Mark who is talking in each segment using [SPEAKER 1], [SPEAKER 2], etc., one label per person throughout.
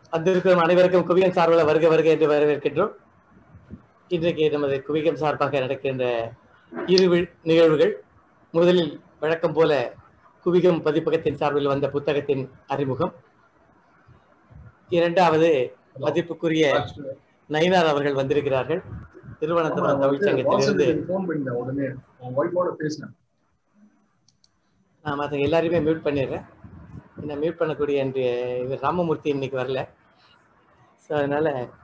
[SPEAKER 1] வந்திருக்கும் அனைவருக்கும் குவியம் சார்பில் வருக வருக என்று வரவேற்கின்றோம் இன்றைக்கு நமது குவிகம் சார்பாக நடக்கின்ற இரு வி- நிகழ்வுகள் முதலில் வழக்கம் போல குவிகம் பதிப்பகத்தின் சார்பில் வந்த புத்தகத்தின் அறிமுகம் இரண்டாவது மதிப்புக்குரிய நயினார் அவர்கள் வந்திருக்கிறார்கள் திருவனந்தபுரம் தமிழ்ச்சங்கத்திலிருந்து
[SPEAKER 2] ஃபோன் பண்ணிட்டேன் உடனே உன் ஒய்ஃபோட பேசினேன்
[SPEAKER 1] நான் மற்ற எல்லாரையுமே மியூட் பண்ணிடுறேன் என்ன மியூட் பண்ணக்கூடிய என்று இவர் ராமமூர்த்தி இன்னைக்கு வரல ஸோ அதனால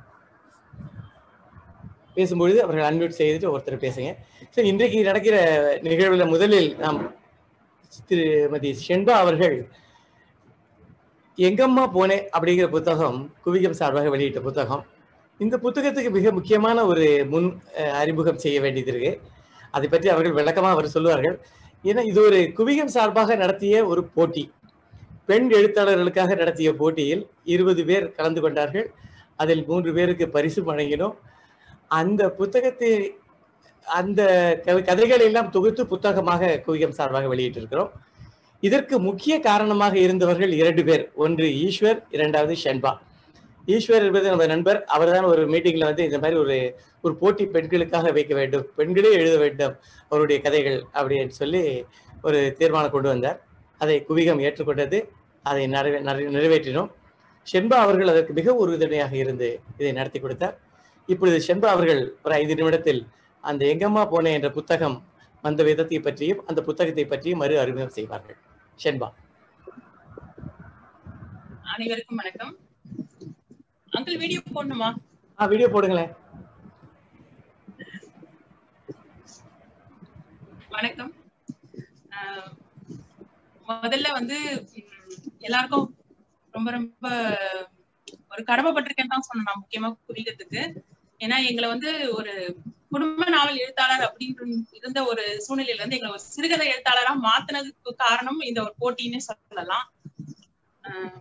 [SPEAKER 1] பேசும்பொழுது அவர்கள் அன்மியூட் செய்துட்டு ஒருத்தர் பேசுங்க ஸோ இன்றைக்கு நடக்கிற நிகழ்வில் முதலில் நாம் திருமதி ஷென்பா அவர்கள் எங்கம்மா போனே அப்படிங்கிற புத்தகம் குவிகம் சார்பாக வெளியிட்ட புத்தகம் இந்த புத்தகத்துக்கு மிக முக்கியமான ஒரு முன் அஹ், அறிமுகம் செய்ய வேண்டியது இருக்கு அதை பற்றி அவர்கள் விளக்கமாக அவர் சொல்லுவார்கள் ஏன்னா இது ஒரு குவிகம் சார்பாக நடத்திய ஒரு போட்டி பெண் எழுத்தாளர்களுக்காக நடத்திய போட்டியில் இருபது பேர் கலந்து கொண்டார்கள் அதில் மூன்று பேருக்கு பரிசு வழங்கினோம் அந்த புத்தகத்தை அந்த க- கதைகளை எல்லாம் தொகுத்து புத்தகமாக குவிகம் சார்பாக வெளியிட்டிருக்கிறோம் இதற்கு முக்கிய காரணமாக இருந்தவர்கள் இரண்டு பேர் ஒன்று ஈஸ்வர் இரண்டாவது ஷென்பா ஈஸ்வர் என்பது நம்ம நண்பர் அவர்தான் ஒரு மீட்டிங்ல வந்து இந்த மாதிரி ஒரு ஒரு போட்டி பெண்களுக்காக வைக்க வேண்டும் பெண்களே எழுத வேண்டும் அவருடைய கதைகள் அப்படின்னு சொல்லி ஒரு தீர்மானம் கொண்டு வந்தார் அதை குவிகம் ஏற்றுக்கொண்டது அதை நிறைவே நிறைவே- நிறைவேற்றினோம் ஷென்பா அவர்கள் அதற்கு மிக உறுதுணையாக இருந்து இதை நடத்தி கொடுத்தார் இப்பொழுது ஷென்பா அவர்கள் ஒரு ஐந்து நிமிடத்தில் அந்த எங்கம்மா போனே என்ற புத்தகம் வந்த விதத்தை பற்றியும் அந்த புத்தகத்தை பற்றியும் மறு அறிமுகம் செய்வார்கள் ஷென்பா
[SPEAKER 3] அனைவருக்கும் வணக்கம் அங்கிள் வீடியோ போடணுமா
[SPEAKER 1] ஆ வீடியோ போடுங்களேன்
[SPEAKER 3] வணக்கம் ஆஹ் முதல்ல வந்து உம், எல்லாருக்கும் ரொம்ப ரொம்ப ஒரு கடமைப்பட்டிருக்கேன்னு தான் சொன்னேன் நான் முக்கியமா குறிக்கிறதுக்கு ஏன்னா எங்களை வந்து ஒரு குடும்ப நாவல் எழுத்தாளர் அப்படின்னு இருந்த ஒரு சூழ்நிலையில இருந்து எங்களை ஒரு சிறுகதை எழுத்தாளரா மாத்தினதுக்கு காரணம் இந்த ஒரு போட்டின்னு சொல்லலாம் ஆஹ்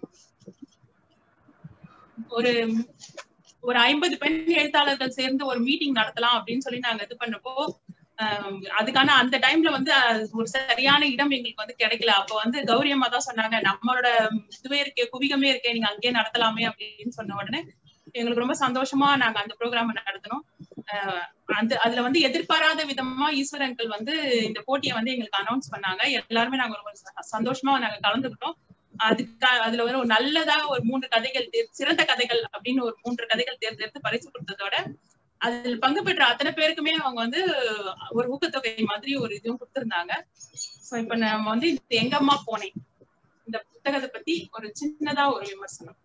[SPEAKER 3] ஒரு ஒரு ஐம்பது பெண் எழுத்தாளர்கள் சேர்ந்து ஒரு மீட்டிங் நடத்தலாம் அப்படின்னு சொல்லி நாங்க இது பண்ணப்போ ஆஹ் அதுக்கான அந்த டைம்ல வந்து அஹ், ஒரு சரியான இடம் எங்களுக்கு வந்து கிடைக்கல அப்ப வந்து கௌரி அம்மா தான் சொன்னாங்க நம்மளோட இதுவே இருக்கே குவிகமே இருக்கே நீங்க அங்கேயே நடத்தலாமே அப்படின்னு சொன்ன உடனே எங்களுக்கு ரொம்ப சந்தோஷமா நாங்க அந்த ப்ரோக்ராம் நடத்தினோம் ஆஹ் அந்த அதுல வந்து எதிர்பாராத விதமா ஈஸ்வர் அங்கிள் வந்து இந்த போட்டியை வந்து எங்களுக்கு அனௌன்ஸ் பண்ணாங்க எல்லாருமே நாங்க ரொம்ப ச- சந்தோஷமா நாங்க கலந்துக்கிட்டோம் அதுக்கு அதுல வந்து ஒரு நல்லதா ஒரு மூன்று கதைகள் தேர்- சிறந்த கதைகள் அப்படின்னு ஒரு மூன்று கதைகள் தேர்ந்தெடுத்து பரிசு கொடுத்ததோட அதில் பங்கு பெற்ற அத்தனை பேருக்குமே அவங்க வந்து ஒரு ஊக்கத்தொகை மாதிரி ஒரு இதுவும் கொடுத்திருந்தாங்க சோ இப்ப நம்ம வந்து இந்த எங்க அம்மா போனேன் இந்த புத்தகத்தை பத்தி ஒரு சின்னதா ஒரு விமர்சனம்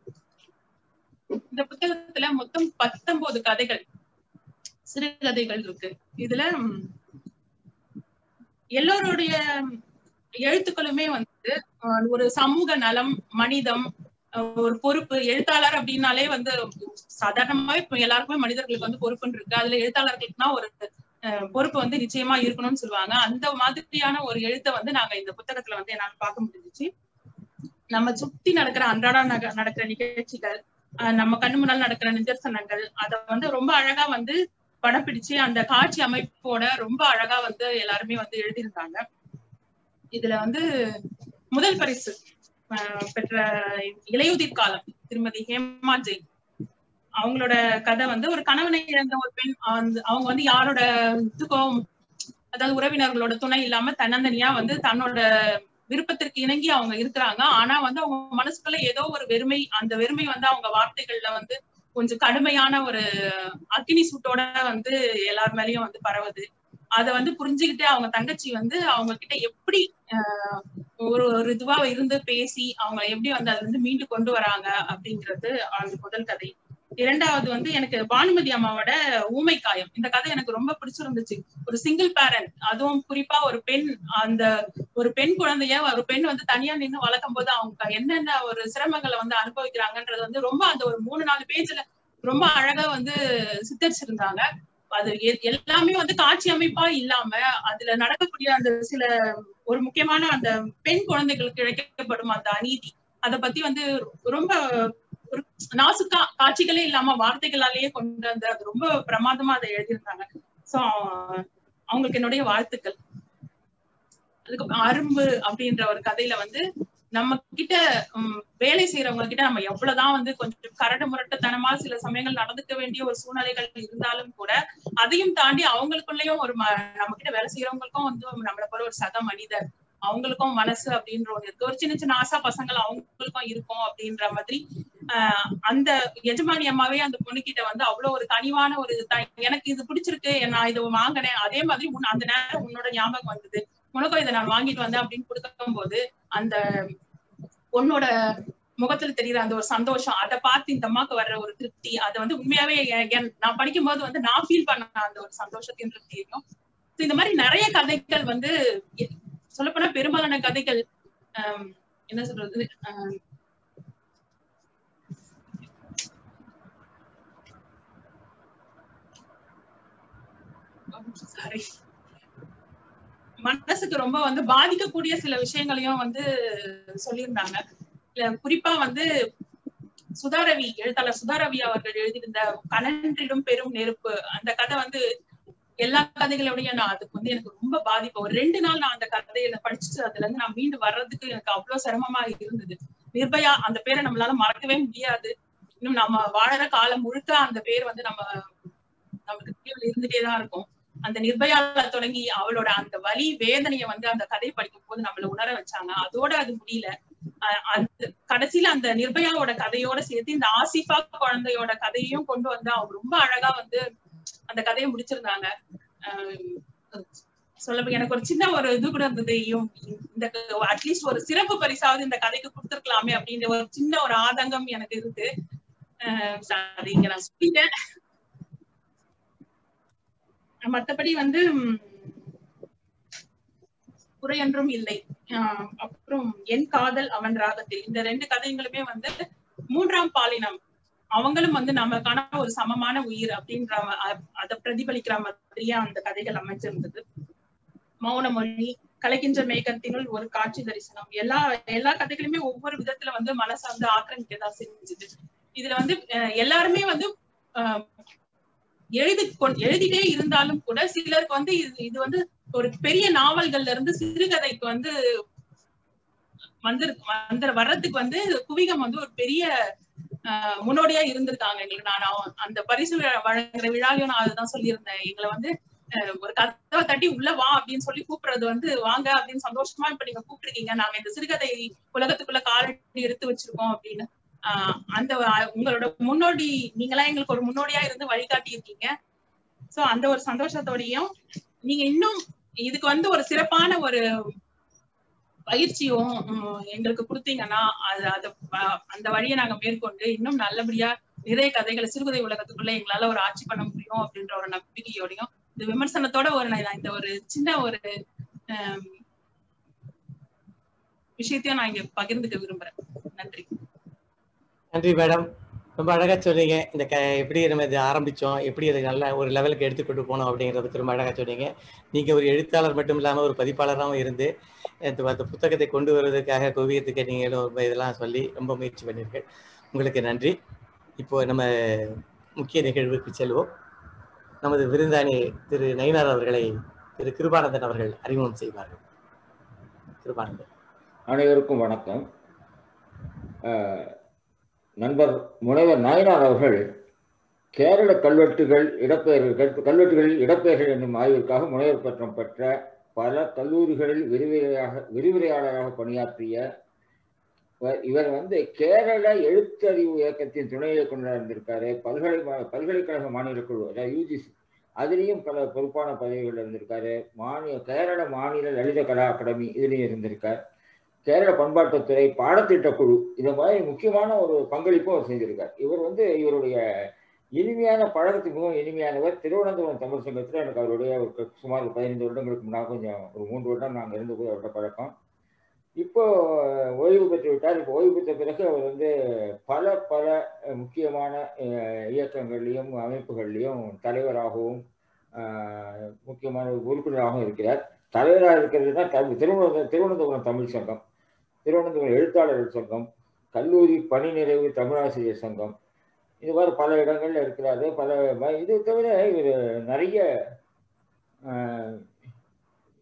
[SPEAKER 3] இந்த புத்தகத்துல மொத்தம் பத்தொன்பது கதைகள் சிறுகதைகள் இருக்கு இதுல ம், எல்லோருடைய எழுத்துக்களுமே வந்து அஹ், ஒரு சமூக நலம் மனிதம் அஹ், ஒரு பொறுப்பு எழுத்தாளர் அப்படின்னாலே வந்து சாதாரணமாவே இப்ப எல்லாருக்குமே மனிதர்களுக்கு வந்து பொறுப்புன்னு இருக்கு அதுல எழுத்தாளர்களுக்குனா ஒரு அஹ், பொறுப்பு வந்து நிச்சயமா இருக்கணும்னு சொல்லுவாங்க அந்த மாதிரியான ஒரு எழுத்தை வந்து நாங்க இந்த புத்தகத்துல வந்து என்னால பார்க்க முடிஞ்சுச்சு நம்ம சுத்தி நடக்கிற அன்றாட நக- நடக்கிற நிகழ்ச்சிகள் அஹ், நம்ம கண்ணு முன்னால் நடக்கிற நிதர்சனங்கள் அத வந்து ரொம்ப அழகா வந்து படப்பிடிச்சு அந்த காட்சி அமைப்போட ரொம்ப அழகா வந்து எல்லாருமே வந்து எழுதியிருந்தாங்க இதுல வந்து முதல் பரிசு அஹ், பெற்ற இலையுதிர் காலம் திருமதி ஹேமா ஜெயின் அவங்களோட கதை வந்து ஒரு கணவனை இழந்த ஒரு பெண் அந்த- அவங்க வந்து யாரோட இதுக்கும் அதாவது உறவினர்களோட துணை இல்லாம தன்னந்தனியா வந்து தன்னோட விருப்பத்திற்கு இணங்கி அவங்க இருக்கிறாங்க ஆனா வந்து அவங்க மனசுக்குள்ள ஏதோ ஒரு வெறுமை அந்த வெறுமை வந்து அவங்க வார்த்தைகள்ல வந்து கொஞ்சம் கடுமையான ஒரு அக்னி சூட்டோட வந்து எல்லார் மேலயும் வந்து பரவுது அத வந்து புரிஞ்சுக்கிட்டு அவங்க தங்கச்சி வந்து அவங்க கிட்ட எப்படி ஆஹ், ஒரு ஒரு இதுவா இருந்து பேசி அவங்க எப்படி வந்து அதுல இருந்து மீண்டு கொண்டு வராங்க அப்படிங்கிறது அந்த முதல் கதை இரண்டாவது வந்து எனக்கு பானுமதி அம்மாவோட ஊமை காயம் இந்த கதை எனக்கு ரொம்ப பிடிச்சிருந்துச்சு ஒரு சிங்கிள் பேரண்ட் அதுவும் குறிப்பா ஒரு பெண் அந்த ஒரு பெண் குழந்தைய ஒரு பெண் வந்து தனியா நின்னு வளர்க்கும் போது அவங்க என்னென்ன ஒரு சிரமங்களை வந்து அனுபவிக்கிறாங்கன்றது வந்து ரொம்ப அந்த ஒரு மூணு நாலு பேஜ்ல ரொம்ப அழகா வந்து சித்தரிச்சிருந்தாங்க அது எ- எல்லாமே வந்து காட்சி அமைப்பா இல்லாம அதுல நடக்கக்கூடிய அந்த சில ஒரு முக்கியமான அந்த பெண் குழந்தைகளுக்கு இழைக்கப்படும் அந்த அநீதி அத பத்தி வந்து ரொம்ப ஒரு நாசுக்கா காட்சிகளே இல்லாம வார்த்தைகளாலேயே கொண்டு வந்து அது ரொம்ப பிரமாதமா அதை எழுதியிருந்தாங்க சோ அவங்களுக்கு என்னுடைய வாழ்த்துக்கள் அதுக்கு அரும்பு அப்படின்ற ஒரு கதையில வந்து நம்ம கிட்ட உம், வேலை செய்யறவங்க கிட்ட நம்ம எவ்வளவுதான் வந்து கொஞ்சம் கரடு முரட்டுத்தனமா சில சமயங்கள் நடந்துக்க வேண்டிய ஒரு சூழ்நிலைகள் இருந்தாலும் கூட அதையும் தாண்டி அவங்களுக்குள்ளயும் ஒரு ம- நம்ம கிட்ட வேலை செய்யறவங்களுக்கும் வந்து நம்மளை போல ஒரு சக மனிதர் அவங்களுக்கும் மனசு அப்படின்ற ஒரு இருக்கு ஒரு சின்ன சின்ன ஆசா பசங்கள் அவங்களுக்கும் இருக்கும் அப்படின்ற மாதிரி ஆஹ் அந்த எஜமானி அம்மாவே அந்த பொண்ணுகிட்ட வந்து அவ்வளவு ஒரு கனிவான ஒரு த- எனக்கு இது பிடிச்சிருக்கு நான் இதை வாங்கினேன் அதே மாதிரி உன் அந்த நேரம் உன்னோட ஞாபகம் வந்தது உனக்கும் இதை நான் வாங்கிட்டு வந்தேன் அப்படின்னு கொடுக்கும் போது அந்த பொண்ணோட முகத்துல தெரியுற அந்த ஒரு சந்தோஷம் அதை பார்த்து இந்த அம்மாக்கு வர்ற ஒரு திருப்தி அதை வந்து உண்மையாவே எ- என்- நான் படிக்கும் போது வந்து நான் ஃபீல் பண்ண அந்த ஒரு சந்தோஷத்தையும் திருப்தியையும் So இந்த மாதிரி நிறைய கதைகள் வந்து எ- சொல்லப்போனா பெரும்பாலான கதைகள் ஆம், என்ன சொல்றது ஆம், சாரி மனசுக்கு ரொம்ப வந்து பாதிக்கக்கூடிய சில விஷயங்களையும் வந்து சொல்லியிருந்தாங்க இல்ல குறிப்பா வந்து சுதாரவி எழுத்தாளர் சுதாரவி அவர்கள் எழுதியிருந்த கனன்றிடும் பெரும் நெருப்பு அந்த கதை வந்து எல்லா கதைகளோடய நான் அதுக்கு வந்து எனக்கு ரொம்ப பாதிப்பு ஒரு ரெண்டு நாள் நான் அந்த கதையில படிச்சுட்டு அதுல இருந்து நான் மீண்டு வர்றதுக்கு எனக்கு அவ்வளவு சிரமமா இருந்தது நிர்பயா அந்த பேரை நம்மளால மறக்கவே முடியாது இன்னும் நம்ம வாழற காலம் முழுக்க அந்த பேர் வந்து நம்ம நமக்கு நினைவுல இருந்துட்டே தான் இருக்கும் அந்த நிர்பயால தொடங்கி அவளோட அந்த வலி வேதனைய வந்து அந்த கதை படிக்கும் போது நம்மள உணர வச்சாங்க அதோட அது முடியல அஹ் அந்த கடைசியில அந்த நிர்பயாவோட கதையோட சேர்த்து இந்த ஆசிஃபா குழந்தையோட கதையையும் கொண்டு வந்து அவங்க ரொம்ப அழகா வந்து அந்த கதையை முடிச்சிருந்தாங்க அஹ் சொல்ல எனக்கு ஒரு சின்ன ஒரு இது கூட இருந்தது ஐயோ, இந்த அட்லீஸ்ட் ஒரு சிறப்பு பரிசாவது இந்த கதைக்கு கொடுத்துருக்கலாமே அப்படின்ற ஒரு சின்ன ஒரு ஆதங்கம் எனக்கு இருக்கு அஹ் அது இங்க நான் சொல்லிட்டேன் மத்தபடி வந்து ம், குறையொன்றும் இல்லை ஆஹ் அப்புறம் என் காதல் அவன் ராகத்தில் இந்த ரெண்டு கதைகளுமே வந்து மூன்றாம் பாலினம் அவங்களும் வந்து நமக்கான ஒரு சமமான உயிர் அப்படின்ற ம- அ- அதை பிரதிபலிக்கிற மாதிரியா அந்த கதைகள் அமைஞ்சிருந்தது மௌன மொழி கலைக்கின்ற மேகத்தினுள் ஒரு காட்சி தரிசனம் எல்லா எல்லா கதைகளுமே ஒவ்வொரு விதத்துல வந்து மனசை வந்து ஆக்கிரமிக்கதான் செஞ்சது இதுல வந்து அஹ், எல்லாருமே வந்து அஹ், எழுதி கொண் எழுதிட்டே இருந்தாலும் கூட சிலருக்கு வந்து இது இது வந்து ஒரு பெரிய நாவல்கள்ல இருந்து சிறுகதைக்கு வந்து வந்து வந்து வர்றதுக்கு வந்து குவிகம் வந்து ஒரு பெரிய ஆஹ், முன்னோடியா இருந்திருக்காங்க எங்களுக்கு நான் அவ- அந்த பரிசு விழா- வழங்குற விழாலையும் நான் அதுதான் சொல்லியிருந்தேன் எங்களை வந்து ஆஹ், ஒரு கதவை தட்டி உள்ள வா அப்படின்னு சொல்லி கூப்பிடுறது வந்து வாங்க அப்படின்னு சந்தோஷமா இப்ப நீங்க கூப்பிட்டுருக்கீங்க நாங்க இந்த சிறுகதை உலகத்துக்குள்ள காலடி எடுத்து வச்சிருக்கோம் அப்படின்னு ஆஹ் அந்த ஆஹ் உங்களோட முன்னோடி நீங்களா எங்களுக்கு ஒரு முன்னோடியா இருந்து வழிகாட்டி இருக்கீங்க சோ அந்த ஒரு சந்தோஷத்தோடையும் நீங்க இன்னும் இதுக்கு வந்து ஒரு சிறப்பான ஒரு பயிற்சியும் உம், எங்களுக்கு கொடுத்தீங்கன்னா அது அது அஹ், அந்த வழியை நாங்க மேற்கொண்டு இன்னும் நல்லபடியா நிறைய கதைகளை சிறுகதை உலகத்துக்குள்ள எங்களால ஒரு ஆட்சி பண்ண முடியும் அப்படின்ற ஒரு நம்பிக்கையோடையும் இந்த விமர்சனத்தோட ஒரு நான் இந்த ஒரு சின்ன ஒரு ஆம், விஷயத்தையும் நான் இங்க பகிர்ந்துக்க விரும்புறேன் நன்றி
[SPEAKER 1] நன்றி மேடம் ரொம்ப அழகா சொன்னீங்க இந்த க எப்படி நம்ம இதை ஆரம்பிச்சோம் எப்படி அதை நல்ல ஒரு லெவலுக்கு எடுத்துக்கொண்டு போனோம் அப்படிங்கிறதுக்கு ரொம்ப அழகா சொன்னீங்க நீங்க ஒரு எழுத்தாளர் மட்டும் இல்லாம ஒரு பதிப்பாளராகவும் இருந்து இந்த அந்த புத்தகத்தை கொண்டு வருவதற்காக குவியத்துக்கு நீங்களும் ரொம்ப இதெல்லாம் சொல்லி ரொம்ப முயற்சி பண்ணீர்கள் உங்களுக்கு நன்றி இப்போ நம்ம முக்கிய நிகழ்வுக்கு செல்வோம் நமது விருந்தாணி திரு நயினார் அவர்களை திரு கிருபானந்தன் அவர்கள் அறிமுகம் செய்வார்கள் கிருபானந்தன்
[SPEAKER 4] அனைவருக்கும் வணக்கம் அஹ், நண்பர் முனைவர் நாயனார் அவர்கள் கேரள கல்வெட்டுகள் இடப்பெயர்கள் கல்வெட்டுகளில் இடப்பெயர்கள் என்னும் ஆய்விற்காக முனைவர் பட்டம் பெற்ற பல கல்லூரிகளில் விரிவுரையாக விரிவுரையாளராக பணியாற்றிய இவர்- இவர் வந்து கேரள எழுத்தறிவு இயக்கத்தின் துணை இயக்குநராக இருந்திருக்காரு பல்கலை பல்கலைக்கழக மாநில குழு அதாவது யூஜிசி அதுலேயும் பல பொறுப்பான பதவிகள் இருந்திருக்காரு மாநில கேரள மாநில லலித கலா அகாடமி இதுலேயும் இருந்திருக்கார் கேரள பண்பாட்டுத்துறை பாடத்திட்ட குழு இந்த மாதிரி முக்கியமான ஒரு பங்களிப்பும் அவர் செஞ்சிருக்கார் இவர் வந்து இவருடைய இனிமையான பழக்கத்துக்கு மிகவும் இனிமையானவர் திருவனந்தபுரம் தமிழ் சங்கத்தில் எனக்கு அவருடைய ஒரு க- சுமார் ஒரு பதினைந்து வருடங்களுக்கு முன்னாடி கொஞ்சம் ஒரு மூன்று வருடம் நாங்கள் இருந்தபோது அவரோட பழக்கம் இப்போ ஓய்வு பெற்று விட்டார் இப்போ ஓய்வு பெற்ற பிறகு அவர் வந்து பல பல அஹ், முக்கியமான அஹ், இயக்கங்கள்லையும் அமைப்புகள்லையும் தலைவராகவும் அஹ், முக்கியமான ஒரு உறுப்பினராகவும் இருக்கிறார் தலைவராக இருக்கிறதுனா தமிழ் திருவனந்தபுரம் திருவனந்தபுரம் தமிழ் சங்கம் திருவனந்தபுரம் எழுத்தாளர்கள் சங்கம் கல்லூரி பணி நிறைவு தமிழாசிரியர் சங்கம் இது மாதிரி பல இடங்கள்ல இருக்கிறாரு பல ம- இது தவிர இவர் நிறைய ஆஹ்,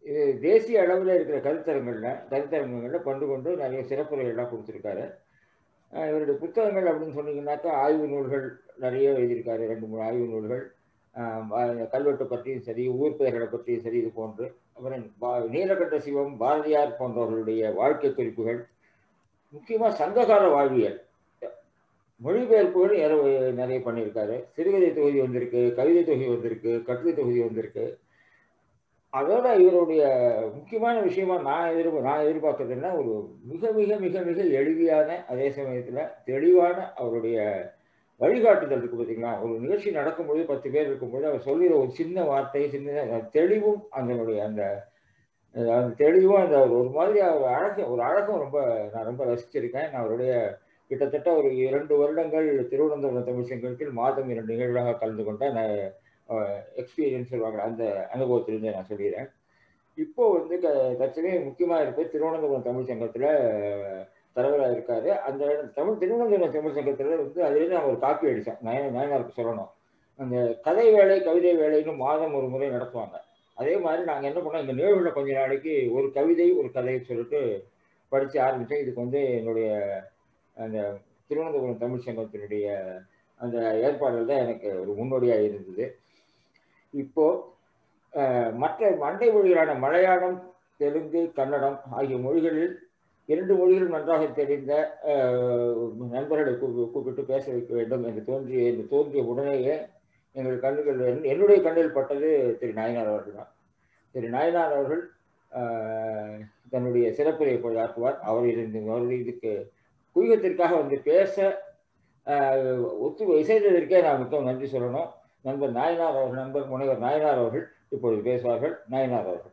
[SPEAKER 4] இது தேசிய அளவில் இருக்கிற கருத்தரங்கள்ல கருத்தரங்கங்களில் பண்டு கொண்டு நிறைய சிறப்புரைகள்லாம் கொடுத்துருக்காரு அஹ் இவருடைய புத்தகங்கள் அப்படின்னு சொன்னீங்கன்னாக்கா ஆய்வு நூல்கள் நிறைய எழுதியிருக்காரு ரெண்டு மூணு ஆய்வு நூல்கள் அஹ் வா- கல்வெட்டு பற்றியும் சரி ஊர் பெயர்களை பற்றியும் சரி இது போன்று அப்புறம் பா- நீலகண்ட சிவம் பாரதியார் போன்றவர்களுடைய வாழ்க்கை குறிப்புகள் முக்கியமாக சங்ககால வாழ்வியல் மொழிபெயர்ப்புகள் நிறைய நிறைய பண்ணியிருக்காரு சிறுகதை தொகுதி வந்திருக்கு கவிதை தொகுதி வந்திருக்கு கட்டுரை தொகுதி வந்திருக்கு அதோட இவருடைய முக்கியமான விஷயமா நான் எதிர்ப்பு நான் எதிர்பார்க்கறதுன்னா ஒரு மிக மிக மிக மிக எளிமையான அதே சமயத்துல தெளிவான அவருடைய வழிகாட்டுதல் இருக்கு பார்த்தீங்களா ஒரு நிகழ்ச்சி நடக்கும்போது பத்து பேர் இருக்கும்போது அவர் சொல்லுகிற ஒரு சின்ன வார்த்தை சின்ன தெளிவும் அதனுடைய அந்த அஹ் அந்த தெளிவும் அந்த ஒரு ஒரு மாதிரி அவர் அழகு ஒரு அழகும் ரொம்ப நான் ரொம்ப ரசிச்சிருக்கேன் நான் அவருடைய கிட்டத்தட்ட ஒரு இரண்டு வருடங்கள் திருவனந்தபுரம் தமிழ் சங்கத்தில் மாதம் இரண்டு நிகழ்வாக கலந்து கொண்ட நான் எக்ஸ்பீரியன்ஸ் சொல்லுவாங்க அந்த அனுபவத்திலிருந்து நான் சொல்லிடுறேன் இப்போ வந்து க தற்சமயம் முக்கியமாக இருப்பது திருவனந்தபுரம் தமிழ் சங்கத்தில் தலைவராக இருக்காரு அந்த இடம் தமிழ் திருவனந்தபுரம் தமிழ் சங்கத்தில் வந்து அதுலேருந்து நான் ஒரு காப்பி அடித்தேன் நயன நயனாருக்கு சொல்லணும் அந்த கதை வேலை கவிதை வேலைன்னு மாதம் ஒரு முறை நடத்துவாங்க அதே மாதிரி நாங்கள் என்ன பண்ணோம் இந்த நிகழ்வுல கொஞ்ச நாளைக்கு ஒரு கவிதை ஒரு கதையை சொல்லிட்டு படித்து ஆரம்பித்தேன் இதுக்கு வந்து என்னுடைய அந்த திருவனந்தபுரம் தமிழ் சங்கத்தினுடைய அந்த ஏற்பாடுகள் தான் எனக்கு ஒரு முன்னோடியாக இருந்தது இப்போ அஹ், மற்ற மண்டை மொழிகளான மலையாளம் தெலுங்கு கன்னடம் ஆகிய மொழிகளில் இரண்டு மொழிகள் நன்றாக தெரிந்த அஹ், நண்பர்களை கூ- கூப்பிட்டு பேச வைக்க வேண்டும் என்று தோன்றிய என்று தோன்றிய உடனேயே எங்கள் கண்ணுகள் என்- என்னுடைய கண்ணில் பட்டது திரு நாயனார் அவர்கள் தான் திரு நாயனார் அவர்கள் அஹ், தன்னுடைய சிறப்புரை இப்போது ஆக்குவார் அவர் இருந்து அவருடைய இதுக்கு குயுகத்திற்காக வந்து பேச அஹ், ஒத்து இசைத்ததற்கே நான் மிகவும் நன்றி சொல்லணும் நண்பர் நாயனார் அவர்கள் நண்பர் முனைவர் நாயனார் அவர்கள் இப்பொழுது பேசுவார்கள் நாயனார் அவர்கள்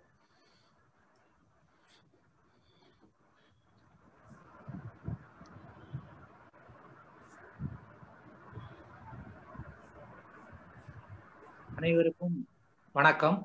[SPEAKER 5] அனைவருக்கும் வணக்கம்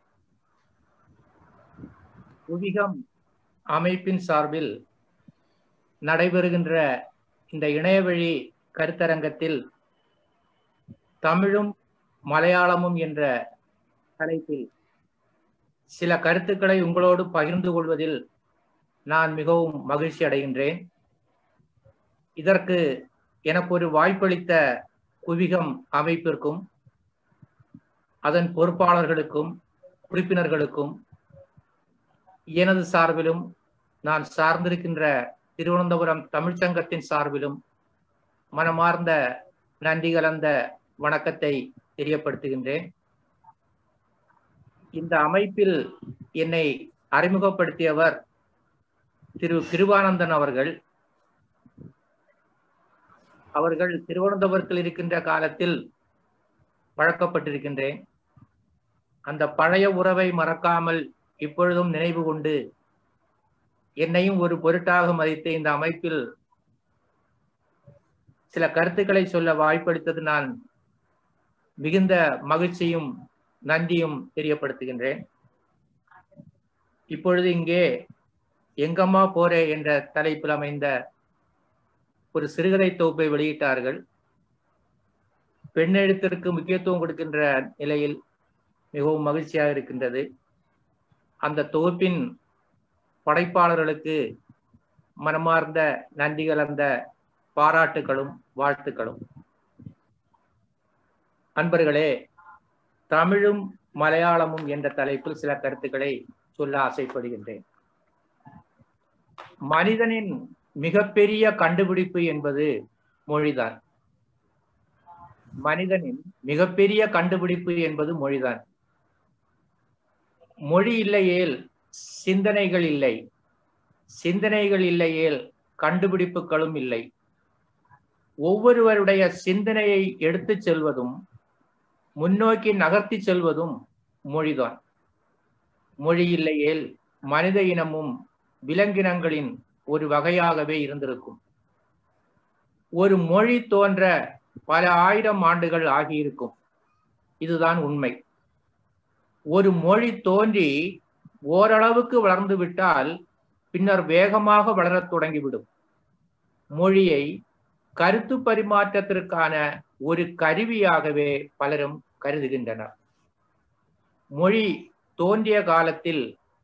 [SPEAKER 5] புவிகம் அமைப்பின் சார்பில் நடைபெறுகின்ற இந்த இணையவழி கருத்தரங்கத்தில் தமிழும் மலையாளமும் என்ற தலைப்பில் சில கருத்துக்களை உங்களோடு பகிர்ந்து கொள்வதில் நான் மிகவும் மகிழ்ச்சி அடைகின்றேன் இதற்கு எனக்கு ஒரு வாய்ப்பளித்த குவிகம் அமைப்பிற்கும் அதன் பொறுப்பாளர்களுக்கும் உறுப்பினர்களுக்கும் எனது சார்பிலும் நான் சார்ந்திருக்கின்ற திருவனந்தபுரம் தமிழ்ச்சங்கத்தின் சார்பிலும் மனமார்ந்த நன்றி கலந்த வணக்கத்தை தெரியப்படுத்துகின்றேன் இந்த அமைப்பில் என்னை அறிமுகப்படுத்தியவர் திரு கிருபானந்தன் அவர்கள் அவர்கள் திருவனந்தபுரத்தில் இருக்கின்ற காலத்தில் பழக்கப்பட்டிருக்கின்றேன் அந்த பழைய உறவை மறக்காமல் இப்பொழுதும் நினைவு கொண்டு என்னையும் ஒரு பொருட்டாக மதித்து இந்த அமைப்பில் சில கருத்துக்களை சொல்ல வாய்ப்பளித்தது நான் மிகுந்த மகிழ்ச்சியும் நன்றியும் தெரியப்படுத்துகின்றேன் இப்பொழுது இங்கே எங்கம்மா போரே என்ற தலைப்பில் அமைந்த ஒரு சிறுகதை தொகுப்பை வெளியிட்டார்கள் பெண்ணெழுத்திற்கு முக்கியத்துவம் கொடுக்கின்ற நிலையில் மிகவும் மகிழ்ச்சியாக இருக்கின்றது அந்த தொகுப்பின் படைப்பாளர்களுக்கு மனமார்ந்த நன்றி கலந்த பாராட்டுகளும் வாழ்த்துக்களும் அன்பர்களே தமிழும் மலையாளமும் என்ற தலைப்பில் சில கருத்துக்களை சொல்ல ஆசைப்படுகின்றேன் மனிதனின் மிகப்பெரிய கண்டுபிடிப்பு என்பது மொழிதான் மனிதனின் மிகப்பெரிய கண்டுபிடிப்பு என்பது மொழிதான் மொழி இல்லையேல் சிந்தனைகள் இல்லை சிந்தனைகள் இல்லையேல் கண்டுபிடிப்புகளும் இல்லை ஒவ்வொருவருடைய சிந்தனையை எடுத்துச் செல்வதும் முன்னோக்கி நகர்த்தி செல்வதும் மொழிதான் மொழி இல்லையேல் மனித இனமும் விலங்கினங்களின் ஒரு வகையாகவே இருந்திருக்கும் ஒரு மொழி தோன்ற பல ஆயிரம் ஆண்டுகள் ஆகியிருக்கும் இதுதான் உண்மை ஒரு மொழி தோன்றி ஓரளவுக்கு வளர்ந்து விட்டால் பின்னர் வேகமாக வளரத் தொடங்கிவிடும் மொழியை கருத்து பரிமாற்றத்திற்கான ஒரு கருவியாகவே பலரும் கருதுகின்றனர் மொழி தோன்றிய காலத்தில்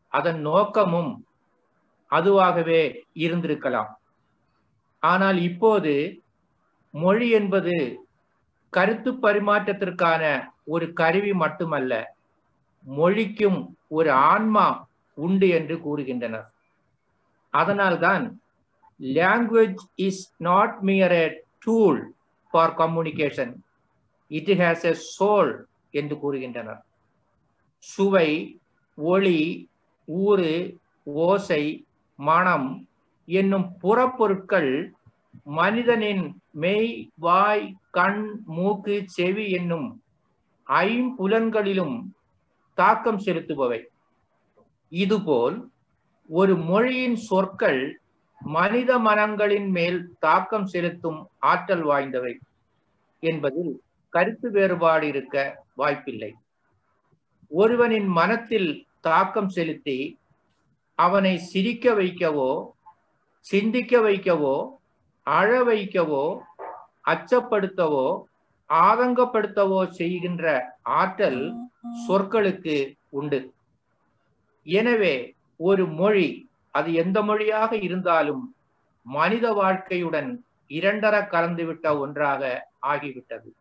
[SPEAKER 5] அதன் நோக்கமும் அதுவாகவே இருந்திருக்கலாம் ஆனால் இப்போது மொழி என்பது கருத்து பரிமாற்றத்திற்கான ஒரு கருவி மட்டுமல்ல மொழிக்கும் ஒரு ஆன்மா உண்டு என்று கூறுகின்றனர் அதனால்தான் language is not mere a tool for communication it has a soul என்று கூறுகின்றனர் சுவை ஒளி ஊறு ஓசை மனம் என்னும் புறப்பொருட்கள் மனிதனின் மெய் வாய் கண் மூக்கு செவி என்னும் ஐம்புலன்களிலும் தாக்கம் செலுத்துபவை இதுபோல் ஒரு மொழியின் சொற்கள் மனித மனங்களின் மேல் தாக்கம் செலுத்தும் ஆற்றல் வாய்ந்தவை என்பதில் கருத்து வேறுபாடு இருக்க வாய்ப்பில்லை ஒருவனின் மனத்தில் தாக்கம் செலுத்தி அவனை சிரிக்க வைக்கவோ சிந்திக்க வைக்கவோ அழ வைக்கவோ அச்சப்படுத்தவோ ஆதங்கப்படுத்தவோ செய்கின்ற ஆற்றல் சொற்களுக்கு உண்டு எனவே ஒரு மொழி அது எந்த மொழியாக இருந்தாலும் மனித வாழ்க்கையுடன் இரண்டர கலந்துவிட்ட ஒன்றாக ஆகிவிட்டது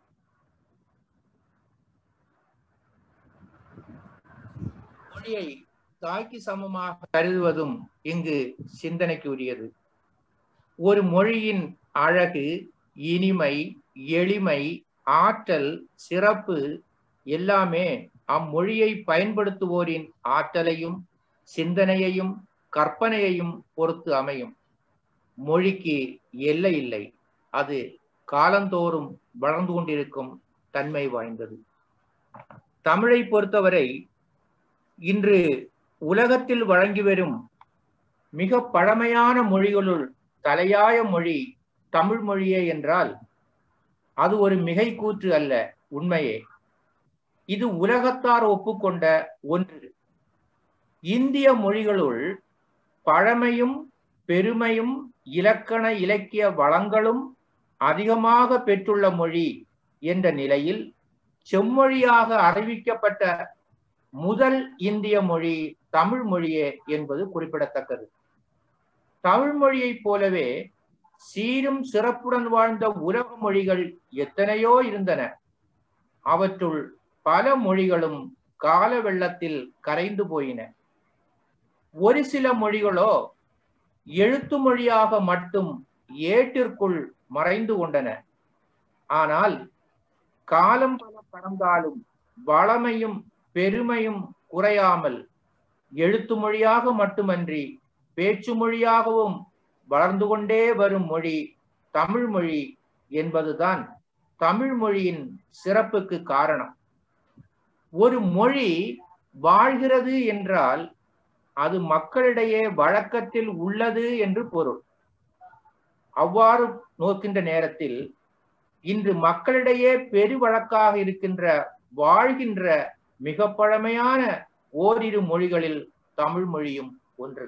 [SPEAKER 5] மொழியை தாய்க்கு சமமாக கருதுவதும் இங்கு சிந்தனைக்கு உரியது ஒரு மொழியின் அழகு இனிமை எளிமை ஆற்றல் சிறப்பு எல்லாமே அம்மொழியை பயன்படுத்துவோரின் ஆற்றலையும் சிந்தனையையும் கற்பனையையும் பொறுத்து அமையும் மொழிக்கு எல்லை இல்லை அது காலந்தோறும் வளர்ந்து கொண்டிருக்கும் தன்மை வாய்ந்தது தமிழை பொறுத்தவரை இன்று உலகத்தில் வழங்கி வரும் மிக பழமையான மொழிகளுள் தலையாய மொழி தமிழ் மொழியே என்றால் அது ஒரு மிகை கூற்று அல்ல உண்மையே இது உலகத்தார் ஒப்புக்கொண்ட ஒன்று இந்திய மொழிகளுள் பழமையும் பெருமையும் இலக்கண இலக்கிய வளங்களும் அதிகமாக பெற்றுள்ள மொழி என்ற நிலையில் செம்மொழியாக அறிவிக்கப்பட்ட முதல் இந்திய மொழி தமிழ் மொழியே என்பது குறிப்பிடத்தக்கது தமிழ் மொழியைப் போலவே சீரும் சிறப்புடன் வாழ்ந்த உலக மொழிகள் எத்தனையோ இருந்தன அவற்றுள் பல மொழிகளும் கால வெள்ளத்தில் கரைந்து போயின ஒரு சில மொழிகளோ எழுத்து மொழியாக மட்டும் ஏட்டிற்குள் மறைந்து கொண்டன ஆனால் காலம் பல கடந்தாலும் வளமையும் பெருமையும் குறையாமல் எழுத்து மொழியாக மட்டுமன்றி பேச்சு மொழியாகவும் வளர்ந்து கொண்டே வரும் மொழி தமிழ் மொழி என்பதுதான் தமிழ் மொழியின் சிறப்புக்கு காரணம் ஒரு மொழி வாழ்கிறது என்றால் அது மக்களிடையே வழக்கத்தில் உள்ளது என்று பொருள் அவ்வாறு நோக்கின்ற நேரத்தில் இன்று மக்களிடையே பெரு வழக்காக இருக்கின்ற வாழ்கின்ற மிக பழமையான ஓரிரு மொழிகளில் தமிழ் மொழியும் ஒன்று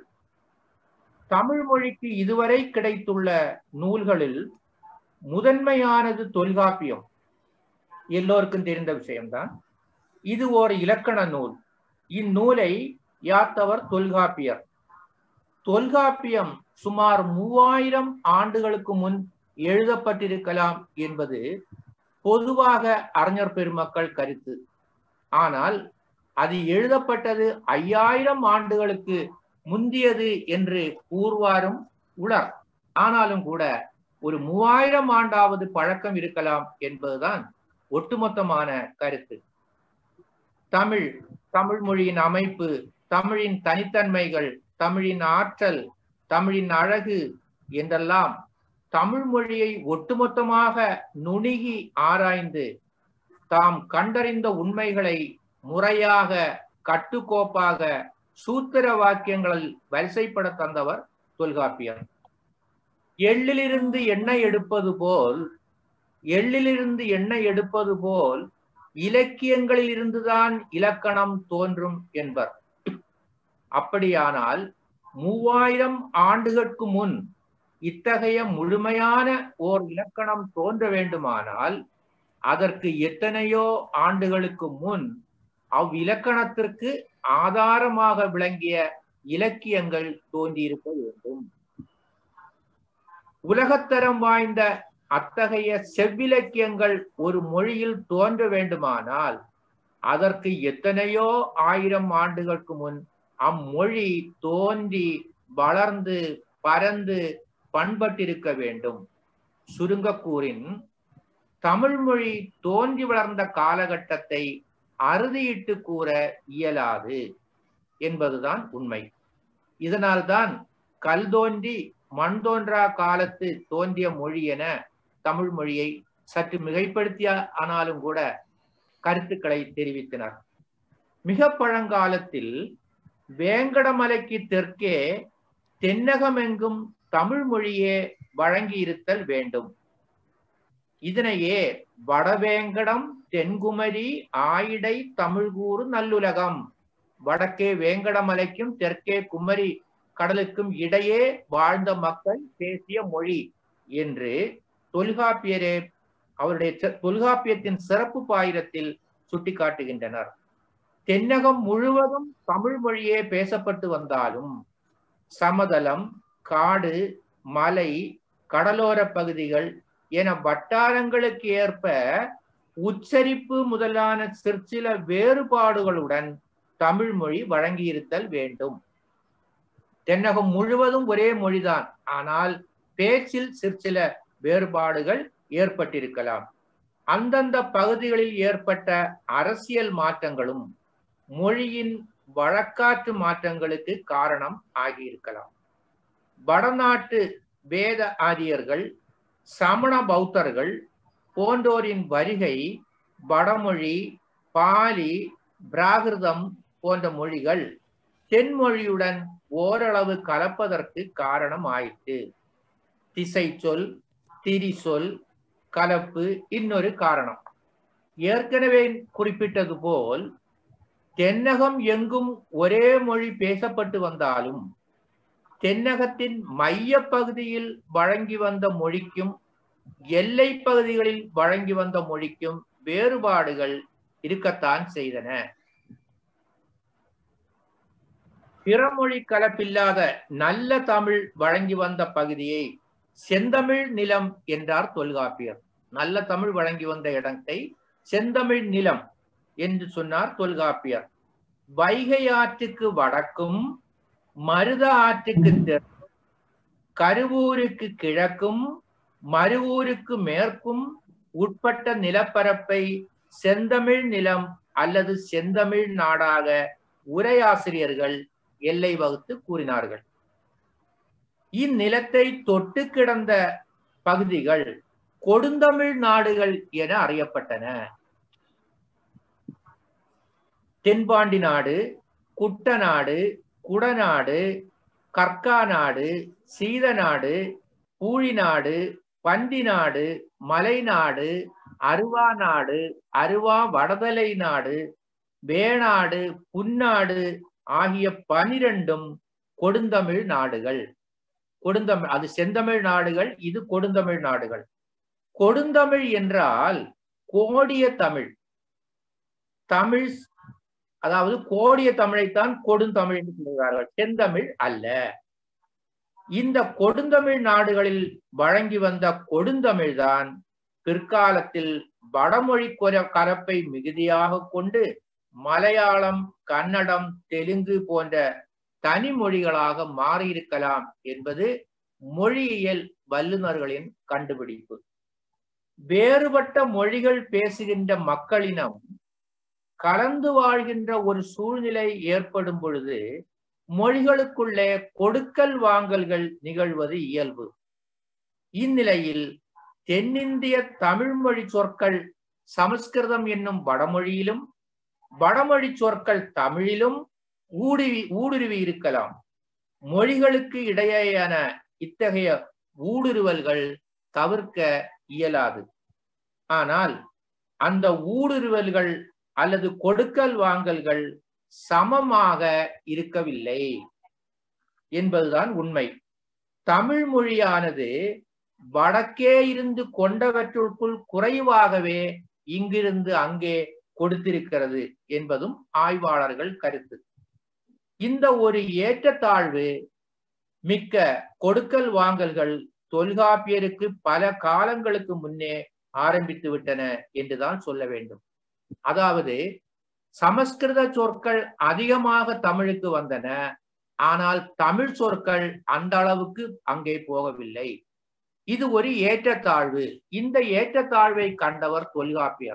[SPEAKER 5] தமிழ் மொழிக்கு இதுவரை கிடைத்துள்ள நூல்களில் முதன்மையானது தொல்காப்பியம் எல்லோருக்கும் தெரிந்த விஷயம்தான் இது ஒரு இலக்கண நூல் இந்நூலை யாத்தவர் தொல்காப்பியர் தொல்காப்பியம் சுமார் மூவாயிரம் ஆண்டுகளுக்கு முன் எழுதப்பட்டிருக்கலாம் என்பது பொதுவாக அறிஞர் பெருமக்கள் கருத்து ஆனால் அது எழுதப்பட்டது ஐயாயிரம் ஆண்டுகளுக்கு முந்தியது என்று கூறுவாரும் உளர் ஆனாலும் கூட ஒரு மூவாயிரம் ஆண்டாவது பழக்கம் இருக்கலாம் என்பதுதான் ஒட்டுமொத்தமான கருத்து தமிழ் தமிழ் மொழியின் அமைப்பு தமிழின் தனித்தன்மைகள் தமிழின் ஆற்றல் தமிழின் அழகு என்றெல்லாம் தமிழ் மொழியை ஒட்டுமொத்தமாக நுணுகி ஆராய்ந்து தாம் கண்டறிந்த உண்மைகளை முறையாக கட்டுக்கோப்பாக சூத்திர வாக்கியங்களில் வரிசைப்பட தந்தவர் தொல்காப்பியர் எள்ளிலிருந்து எண்ணெய் எடுப்பது போல் எள்ளிலிருந்து எண்ணெய் எடுப்பது போல் இலக்கியங்களில் இருந்துதான் இலக்கணம் தோன்றும் என்பர் அப்படியானால் மூவாயிரம் ஆண்டுகளுக்கு முன் இத்தகைய முழுமையான ஓர் இலக்கணம் தோன்ற வேண்டுமானால் அதற்கு எத்தனையோ ஆண்டுகளுக்கு முன் அவ்விலக்கணத்திற்கு ஆதாரமாக விளங்கிய இலக்கியங்கள் தோன்றியிருக்க வேண்டும் உலகத்தரம் வாய்ந்த அத்தகைய செவ்விலக்கியங்கள் ஒரு மொழியில் தோன்ற வேண்டுமானால் அதற்கு எத்தனையோ ஆயிரம் ஆண்டுகளுக்கு முன் அம்மொழி தோன்றி வளர்ந்து பரந்து பண்பட்டிருக்க வேண்டும் சுருங்க கூறின் தமிழ் மொழி தோன்றி வளர்ந்த காலகட்டத்தை அறுதியிட்டு கூற இயலாது என்பதுதான் உண்மை இதனால்தான் கல் தோன்றி மண் தோன்றா காலத்து தோன்றிய மொழி என தமிழ் மொழியை சற்று மிகைப்படுத்திய ஆனாலும் கூட கருத்துக்களை தெரிவித்தனர் மிக பழங்காலத்தில் வேங்கடமலைக்கு தெற்கே தென்னகமெங்கும் தமிழ் மொழியே வழங்கி இருத்தல் வேண்டும் இதனையே வடவேங்கடம் தென்குமரி ஆயிடை தமிழ்கூறு நல்லுலகம் வடக்கே வேங்கடமலைக்கும் தெற்கே குமரி கடலுக்கும் இடையே வாழ்ந்த மக்கள் பேசிய மொழி என்று தொல்காப்பியரே அவருடைய செ- தொல்காப்பியத்தின் சிறப்பு பாயிரத்தில் சுட்டிக்காட்டுகின்றனர் தென்னகம் முழுவதும் தமிழ் மொழியே பேசப்பட்டு வந்தாலும் சமதளம் காடு மலை கடலோர பகுதிகள் என வட்டாரங்களுக்கு ஏற்ப உச்சரிப்பு முதலான சிற்சில வேறுபாடுகளுடன் தமிழ் மொழி வழங்கியிருத்தல் வேண்டும் தென்னகம் முழுவதும் ஒரே மொழிதான் ஆனால் பேச்சில் சிற்சில வேறுபாடுகள் ஏற்பட்டிருக்கலாம் அந்தந்த பகுதிகளில் ஏற்பட்ட அரசியல் மாற்றங்களும் மொழியின் வழக்காற்று மாற்றங்களுக்கு காரணம் ஆகியிருக்கலாம் வடநாட்டு வேத ஆரியர்கள் சமண பௌத்தர்கள் போன்றோரின் வருகை வடமொழி பாலி பிராகிருதம் போன்ற மொழிகள் தென்மொழியுடன் ஓரளவு கலப்பதற்கு காரணம் ஆயிற்று திசை சொல் திரிசொல் கலப்பு இன்னொரு காரணம் ஏற்கனவே குறிப்பிட்டது போல் தென்னகம் எங்கும் ஒரே மொழி பேசப்பட்டு வந்தாலும் தென்னகத்தின் மைய பகுதியில் வழங்கி வந்த மொழிக்கும் எல்லை பகுதிகளில் வழங்கி வந்த மொழிக்கும் வேறுபாடுகள் இருக்கத்தான் செய்தன பிறமொழி கலப்பில்லாத நல்ல தமிழ் வழங்கி வந்த பகுதியை செந்தமிழ் நிலம் என்றார் தொல்காப்பியர் நல்ல தமிழ் வழங்கி வந்த இடத்தை செந்தமிழ் நிலம் என்று சொன்னார் தொல்காப்பியர் வைகை ஆற்றுக்கு வடக்கும் மருத ஆற்றுக்கு தெற்கும் கருவூருக்கு கிழக்கும் மருவூருக்கு மேற்கும் உட்பட்ட நிலப்பரப்பை செந்தமிழ் நிலம் அல்லது செந்தமிழ் நாடாக உரையாசிரியர்கள் எல்லை வகுத்து கூறினார்கள் இந்நிலத்தை தொட்டு கிடந்த பகுதிகள் கொடுந்தமிழ் நாடுகள் என அறியப்பட்டன தென்பாண்டி நாடு குட்டநாடு குடநாடு கற்காநாடு சீதநாடு பூழிநாடு பந்திநாடு மலைநாடு அருவா நாடு அருவா வடதலை நாடு வேணாடு புன்னாடு ஆகிய பனிரெண்டும் கொடுந்தமிழ் நாடுகள் கொடுந்தமிழ் அது செந்தமிழ் நாடுகள் இது கொடுந்தமிழ் நாடுகள் கொடுந்தமிழ் என்றால் கோடிய தமிழ் தமிழ் அதாவது கோடிய தமிழைத்தான் கொடுந்தமிழ் என்று சொல்கிறார்கள் செந்தமிழ் அல்ல இந்த கொடுந்தமிழ் நாடுகளில் வழங்கி வந்த கொடுந்தமிழ் தான் பிற்காலத்தில் வடமொழி கொர- கலப்பை மிகுதியாக கொண்டு மலையாளம் கன்னடம் தெலுங்கு போன்ற தனி மொழிகளாக மாறியிருக்கலாம் என்பது மொழியியல் வல்லுநர்களின் கண்டுபிடிப்பு வேறுபட்ட மொழிகள் பேசுகின்ற மக்களினம் கலந்து வாழ்கின்ற ஒரு சூழ்நிலை ஏற்படும் பொழுது மொழிகளுக்குள்ளே கொடுக்கல் வாங்கல்கள் நிகழ்வது இயல்பு இந்நிலையில் தென்னிந்திய தமிழ் மொழி சொற்கள் சமஸ்கிருதம் என்னும் வடமொழியிலும் வடமொழி சொற்கள் தமிழிலும் ஊடுருவி ஊடுருவி இருக்கலாம் மொழிகளுக்கு இடையேயான இத்தகைய ஊடுருவல்கள் தவிர்க்க இயலாது ஆனால் அந்த ஊடுருவல்கள் அல்லது கொடுக்கல் வாங்கல்கள் சமமாக இருக்கவில்லை என்பதுதான் உண்மை தமிழ் மொழியானது வடக்கே இருந்து கொண்டவற்றுக்குள் குறைவாகவே இங்கிருந்து அங்கே கொடுத்திருக்கிறது என்பதும் ஆய்வாளர்கள் கருத்து இந்த ஒரு ஏற்றத்தாழ்வு மிக்க கொடுக்கல் வாங்கல்கள் தொல்காப்பியருக்கு பல காலங்களுக்கு முன்னே ஆரம்பித்து விட்டன என்றுதான் சொல்ல வேண்டும் அதாவது சமஸ்கிருத சொற்கள் அதிகமாக தமிழுக்கு வந்தன ஆனால் தமிழ் சொற்கள் அந்த அளவுக்கு அங்கே போகவில்லை இது ஒரு ஏற்றத்தாழ்வு இந்த ஏற்றத்தாழ்வை கண்டவர் தொல்காப்பியர்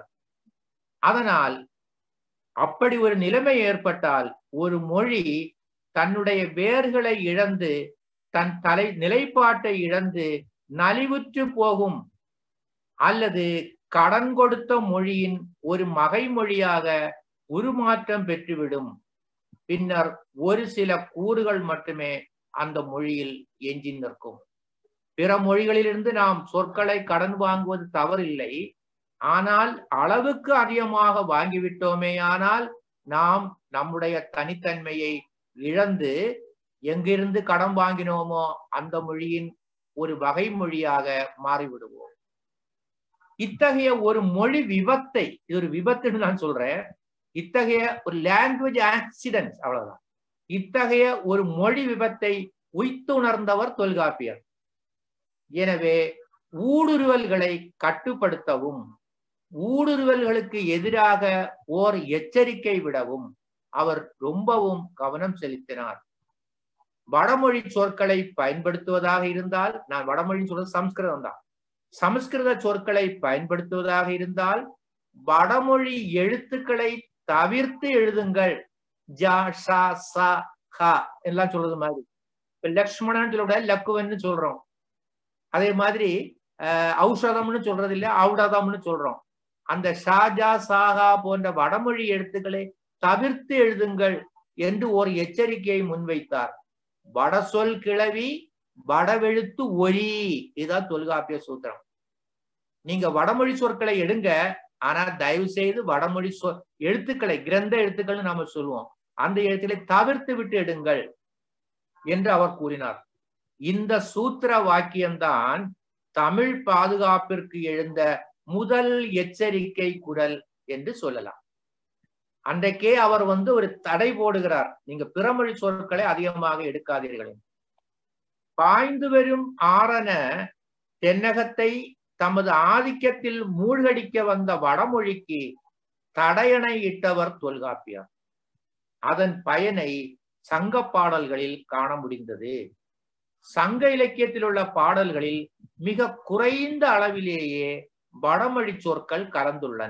[SPEAKER 5] அதனால் அப்படி ஒரு நிலைமை ஏற்பட்டால் ஒரு மொழி தன்னுடைய வேர்களை இழந்து தன் தலை நிலைப்பாட்டை இழந்து நலிவுற்று போகும் அல்லது கடன் கொடுத்த மொழியின் ஒரு மகை மொழியாக உருமாற்றம் பெற்றுவிடும் பின்னர் ஒரு சில கூறுகள் மட்டுமே அந்த மொழியில் எஞ்சி நிற்கும் பிற மொழிகளிலிருந்து நாம் சொற்களை கடன் வாங்குவது தவறில்லை ஆனால் அளவுக்கு அதிகமாக வாங்கிவிட்டோமேயானால் நாம் நம்முடைய தனித்தன்மையை இழந்து எங்கிருந்து கடன் வாங்கினோமோ அந்த மொழியின் ஒரு வகை மொழியாக மாறிவிடுவோம் இத்தகைய ஒரு மொழி விபத்தை இது ஒரு விபத்துன்னு நான் சொல்றேன் இத்தகைய ஒரு லாங்குவேஜ் ஆக்சிடென்ட் அவ்வளவுதான் இத்தகைய ஒரு மொழி விபத்தை உய்த்துணர்ந்தவர் தொல்காப்பியர் எனவே ஊடுருவல்களை கட்டுப்படுத்தவும் ஊடுருவல்களுக்கு எதிராக ஓர் எச்சரிக்கை விடவும் அவர் ரொம்பவும் கவனம் செலுத்தினார் வடமொழி சொற்களை பயன்படுத்துவதாக இருந்தால் நான் வடமொழி சொல்றது சம்ஸ்கிருதம் தான் சமஸ்கிருத சொற்களை பயன்படுத்துவதாக இருந்தால் வடமொழி எழுத்துக்களை தவிர்த்து எழுதுங்கள் ஜா ஷா சா ஹா எல்லாம் சொல்றது மாதிரி இப்ப லக்ஷ்மணன் சொல்ல லக்குவன்னு சொல்றோம் அதே மாதிரி ஔஷதம்னு சொல்றது இல்ல ஔடதம்னு சொல்றோம் அந்த ஷாஜா சாகா போன்ற வடமொழி எழுத்துக்களை தவிர்த்து எழுதுங்கள் என்று ஒரு எச்சரிக்கையை முன்வைத்தார் வடசொல் கிளவி வடவெழுத்து ஒரி இதுதான் தொல்காப்பிய சூத்திரம் நீங்க வடமொழி சொற்களை எடுங்க ஆனா தயவு செய்து வடமொழி சொ எழுத்துக்களை கிரந்த எழுத்துக்கள் நாம சொல்லுவோம் அந்த எழுத்துக்களை தவிர்த்து விட்டு எடுங்கள் என்று அவர் கூறினார் இந்த சூத்திர வாக்கியம்தான் தமிழ் பாதுகாப்பிற்கு எழுந்த முதல் எச்சரிக்கை குரல் என்று சொல்லலாம் அன்றைக்கே அவர் வந்து ஒரு தடை போடுகிறார் நீங்க பிறமொழி சொற்களை அதிகமாக எடுக்காதீர்கள் பாய்ந்து வரும் ஆரண தென்னகத்தை தமது ஆதிக்கத்தில் மூழ்கடிக்க வந்த வடமொழிக்கு தடையணை இட்டவர் தொல்காப்பியர் அதன் பயனை சங்க பாடல்களில் காண முடிந்தது சங்க இலக்கியத்தில் உள்ள பாடல்களில் மிக குறைந்த அளவிலேயே வடமொழி சொற்கள் கலந்துள்ளன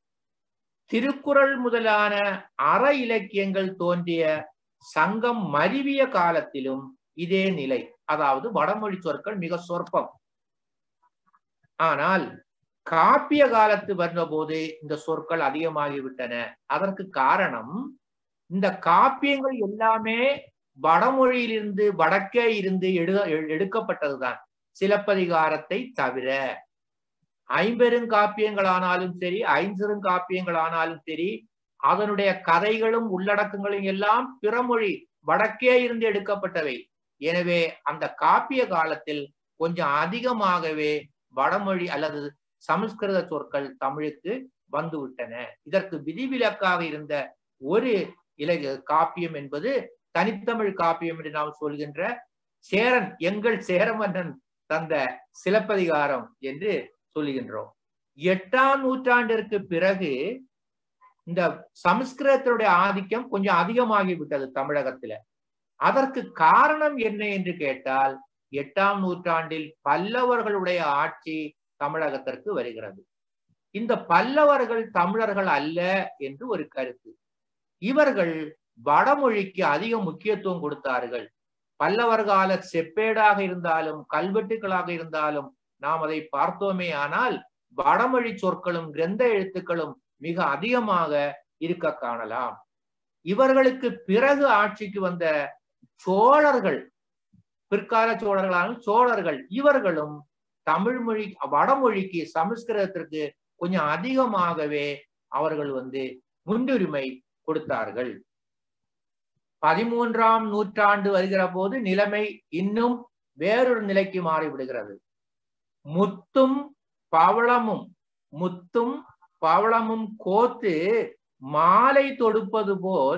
[SPEAKER 5] திருக்குறள் முதலான அற இலக்கியங்கள் தோன்றிய சங்கம் மருவிய காலத்திலும் இதே நிலை அதாவது வடமொழி சொற்கள் மிக சொற்பம் ஆனால் காப்பிய காலத்து வந்தபோது இந்த சொற்கள் அதிகமாகிவிட்டன அதற்கு காரணம் இந்த காப்பியங்கள் எல்லாமே வடமொழியிலிருந்து வடக்கே இருந்து எடு எடுக்கப்பட்டதுதான் சிலப்பதிகாரத்தை தவிர ஐம்பெருங்காப்பியங்களானாலும் சரி ஐஞ்சிருங்காப்பியங்களானாலும் சரி அதனுடைய கதைகளும் உள்ளடக்கங்களும் எல்லாம் பிறமொழி வடக்கே இருந்து எடுக்கப்பட்டவை எனவே அந்த காப்பிய காலத்தில் கொஞ்சம் அதிகமாகவே வடமொழி அல்லது சமஸ்கிருத சொற்கள் தமிழுக்கு வந்துவிட்டன இதற்கு விதிவிலக்காக இருந்த ஒரு இலக காப்பியம் என்பது தனித்தமிழ் காப்பியம் என்று நாம் சொல்கின்ற சேரன் எங்கள் சேரமன்னன் தந்த சிலப்பதிகாரம் என்று சொல்லுகின்றோம் எட்டாம் நூற்றாண்டிற்கு பிறகு இந்த சமஸ்கிருதத்தினுடைய ஆதிக்கம் கொஞ்சம் அதிகமாகி விட்டது தமிழகத்துல அதற்கு காரணம் என்ன என்று கேட்டால் எட்டாம் நூற்றாண்டில் பல்லவர்களுடைய ஆட்சி தமிழகத்திற்கு வருகிறது இந்த பல்லவர்கள் தமிழர்கள் அல்ல என்று ஒரு கருத்து இவர்கள் வடமொழிக்கு அதிக முக்கியத்துவம் கொடுத்தார்கள் பல்லவர் கால செப்பேடாக இருந்தாலும் கல்வெட்டுகளாக இருந்தாலும் நாம் அதை பார்த்தோமே ஆனால் வடமொழி சொற்களும் கிரந்த எழுத்துக்களும் மிக அதிகமாக இருக்க காணலாம் இவர்களுக்கு பிறகு ஆட்சிக்கு வந்த சோழர்கள் பிற்கால சோழர்களான சோழர்கள் இவர்களும் தமிழ் மொழி வடமொழிக்கு சமஸ்கிருதத்திற்கு கொஞ்சம் அதிகமாகவே அவர்கள் வந்து முன்னுரிமை கொடுத்தார்கள் பதிமூன்றாம் நூற்றாண்டு வருகிற போது நிலைமை இன்னும் வேறொரு நிலைக்கு மாறிவிடுகிறது முத்தும் பவளமும் முத்தும் பவளமும் கோத்து மாலை தொடுப்பது போல்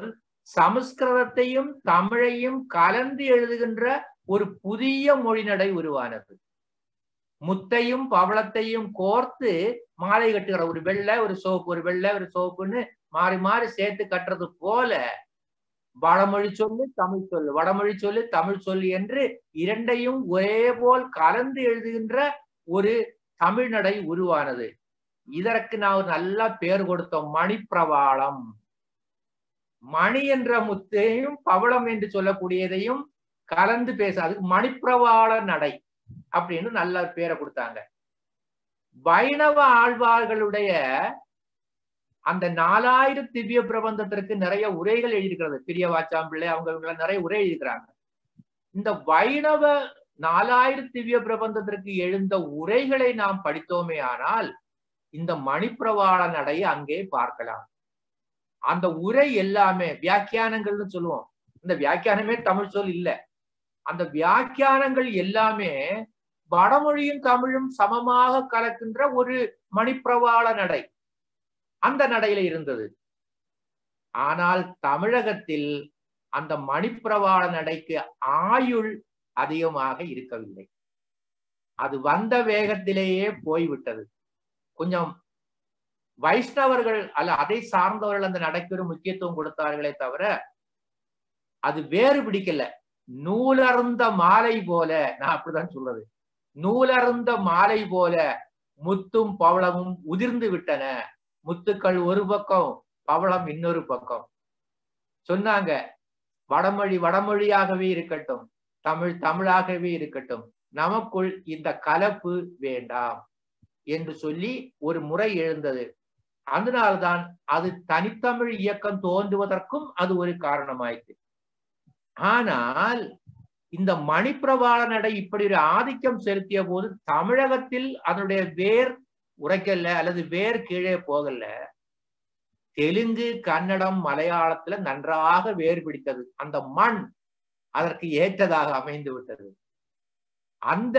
[SPEAKER 5] சமஸ்கிருதத்தையும் தமிழையும் கலந்து எழுதுகின்ற ஒரு புதிய மொழிநடை உருவானது முத்தையும் பவளத்தையும் கோர்த்து மாலை கட்டுகிற ஒரு வெள்ளை ஒரு சோப்பு ஒரு வெள்ளை ஒரு சோப்புன்னு மாறி மாறி சேர்த்து கட்டுறது போல வடமொழி சொல்லு தமிழ் சொல்லு வடமொழி சொல்லு தமிழ் சொல்லு என்று இரண்டையும் ஒரே போல் கலந்து எழுதுகின்ற ஒரு தமிழ்நடை உருவானது இதற்கு நான் ஒரு நல்ல பேர் கொடுத்தோம் மணிப்பிரவாளம் மணி என்ற முத்தையும் பவளம் என்று சொல்லக்கூடியதையும் கலந்து பேச அதுக்கு மணிப்பிரவாள நடை அப்படின்னு நல்ல பேரை கொடுத்தாங்க வைணவ ஆழ்வார்களுடைய அந்த நாலாயிரம் திவ்ய பிரபந்தத்திற்கு நிறைய உரைகள் எழுதியிருக்கிறது பிரிய வாச்சாம்பிள்ளை அவங்க இவங்க நிறைய உரை எழுதிக்கிறாங்க இந்த வைணவ நாலாயிரம் திவ்ய பிரபந்தத்திற்கு எழுந்த உரைகளை நாம் படித்தோமே ஆனால் இந்த மணிப்பிரவாள நடையை அங்கே பார்க்கலாம் அந்த உரை எல்லாமே வியாக்கியானங்கள்னு சொல்லுவோம் இந்த வியாக்கியானமே தமிழ் சொல் இல்ல அந்த வியாக்கியானங்கள் எல்லாமே வடமொழியும் தமிழும் சமமாக கலக்கின்ற ஒரு மணிப்பிரவாள நடை அந்த நடையில இருந்தது ஆனால் தமிழகத்தில் அந்த மணிப்பிரவாள நடைக்கு ஆயுள் அதிகமாக இருக்கவில்லை அது வந்த வேகத்திலேயே போய்விட்டது கொஞ்சம் வைஷ்ணவர்கள் அல்ல அதை சார்ந்தவர்கள் அந்த நடைக்கு ஒரு முக்கியத்துவம் கொடுத்தார்களே தவிர அது வேறு பிடிக்கல நூலருந்த மாலை போல நான் அப்படிதான் சொல்றது நூலருந்த மாலை போல முத்தும் பவளமும் உதிர்ந்து விட்டன முத்துக்கள் ஒரு பக்கம் பவளம் இன்னொரு பக்கம் சொன்னாங்க வடமொழி வடமொழியாகவே இருக்கட்டும் தமிழ் தமிழாகவே இருக்கட்டும் நமக்குள் இந்த கலப்பு வேண்டாம் என்று சொல்லி ஒரு முறை எழுந்தது அதனால்தான் அது தனித்தமிழ் இயக்கம் தோன்றுவதற்கும் அது ஒரு காரணமாயிற்று ஆனால் இந்த மணிப்பிரவாள நடை இப்படி ஒரு ஆதிக்கம் செலுத்திய போது தமிழகத்தில் அதனுடைய வேர் உரைக்கல அல்லது வேர் கீழே போகல தெலுங்கு கன்னடம் மலையாளத்துல நன்றாக வேர் பிடித்தது அந்த மண் அதற்கு ஏற்றதாக அமைந்து விட்டது அந்த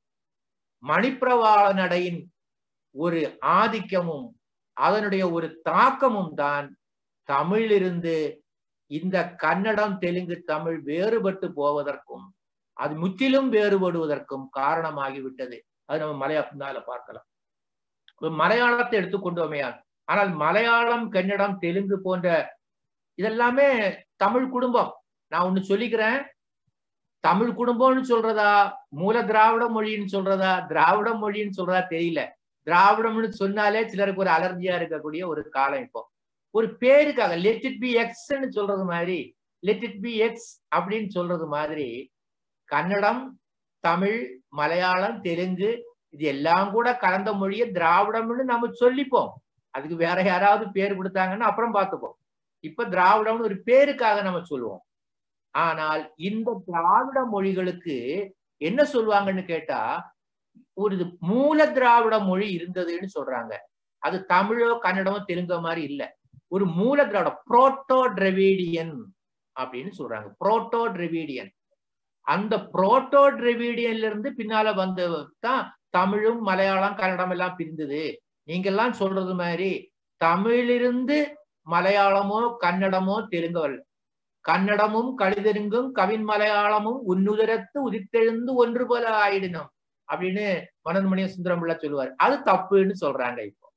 [SPEAKER 5] மணிப்பிரவாள நடையின் ஒரு ஆதிக்கமும் அதனுடைய ஒரு தாக்கமும் தான் தமிழிலிருந்து இந்த கன்னடம் தெலுங்கு தமிழ் வேறுபட்டு போவதற்கும் அது முற்றிலும் வேறுபடுவதற்கும் காரணமாகிவிட்டது அது நம்ம மலையாளத்தினால பார்க்கலாம் மலையாளத்தை எடுத்துக்கொண்டோமையால் ஆனால் மலையாளம் கன்னடம் தெலுங்கு போன்ற இதெல்லாமே தமிழ் குடும்பம் நான் ஒண்ணு சொல்லிக்கிறேன் தமிழ் குடும்பம்னு சொல்றதா மூல திராவிட மொழின்னு சொல்றதா திராவிட மொழின்னு சொல்றதா தெரியல திராவிடம்னு சொன்னாலே சிலருக்கு ஒரு அலர்ஜியா இருக்கக்கூடிய ஒரு காலம் இப்போ ஒரு பேருக்காக லெட் இட் பி எக்ஸ்ன்னு சொல்றது மாதிரி லெட் இட் பி எக்ஸ் அப்படின்னு சொல்றது மாதிரி கன்னடம் தமிழ் மலையாளம் தெலுங்கு இது எல்லாம் கூட கலந்த மொழியை திராவிடம்னு நம்ம சொல்லிப்போம் அதுக்கு வேற யாராவது பேர் கொடுத்தாங்கன்னா அப்புறம் பார்த்துப்போம் இப்ப திராவிடம்னு ஒரு பேருக்காக நம்ம சொல்லுவோம் ஆனால் இந்த திராவிட மொழிகளுக்கு என்ன சொல்லுவாங்கன்னு கேட்டா ஒரு மூல திராவிட மொழி இருந்ததுன்னு சொல்றாங்க அது தமிழோ கன்னடமோ தெலுங்கோ மாதிரி இல்ல ஒரு மூல திராவிட புரோட்டோ டிரெவிடியன் அப்படின்னு சொல்றாங்க புரோட்டோ டிரெவிடியன் அந்த புரோட்டோ டிரெவிடியன்ல இருந்து பின்னால வந்து தான் தமிழும் மலையாளம் கன்னடம் எல்லாம் பிரிந்தது நீங்க எல்லாம் சொல்றது மாதிரி தமிழிலிருந்து மலையாளமோ கன்னடமோ தெலுங்கோ அல்ல கன்னடமும் கழிதெருங்கும் கவின் மலையாளமும் உன்னுதரத்து உதித்தெழுந்து ஒன்று போல ஆயிடணும் அப்படின்னு மனோன்மணிய சுந்தரம் பிள்ளை சொல்லுவார் அது தப்புன்னு சொல்றாங்க இப்போ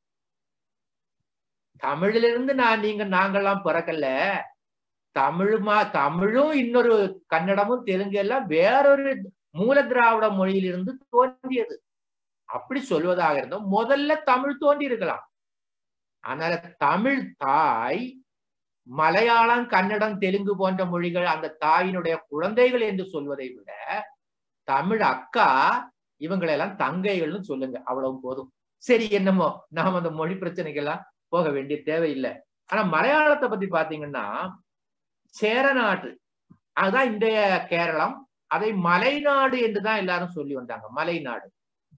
[SPEAKER 5] தமிழிலிருந்து நான் நீங்க நாங்கெல்லாம் பிறக்கல தமிழுமா தமிழும் இன்னொரு கன்னடமும் தெலுங்கு எல்லாம் வேறொரு மூல திராவிட மொழியிலிருந்து தோன்றியது அப்படி சொல்வதாக இருந்தோம் முதல்ல தமிழ் தோன்றி இருக்கலாம் அதனால தமிழ் தாய் மலையாளம் கன்னடம் தெலுங்கு போன்ற மொழிகள் அந்த தாயினுடைய குழந்தைகள் என்று சொல்வதை விட தமிழ் அக்கா இவங்களெல்லாம் தங்கைகள்னு சொல்லுங்க அவ்வளவு போதும் சரி என்னமோ நாம் அந்த மொழி பிரச்சனைக்கெல்லாம் போக வேண்டிய தேவையில்லை ஆனா மலையாளத்தை பத்தி பாத்தீங்கன்னா சேரநாடு அதுதான் இன்றைய கேரளம் அதை மலைநாடு என்றுதான் எல்லாரும் சொல்லி வந்தாங்க மலைநாடு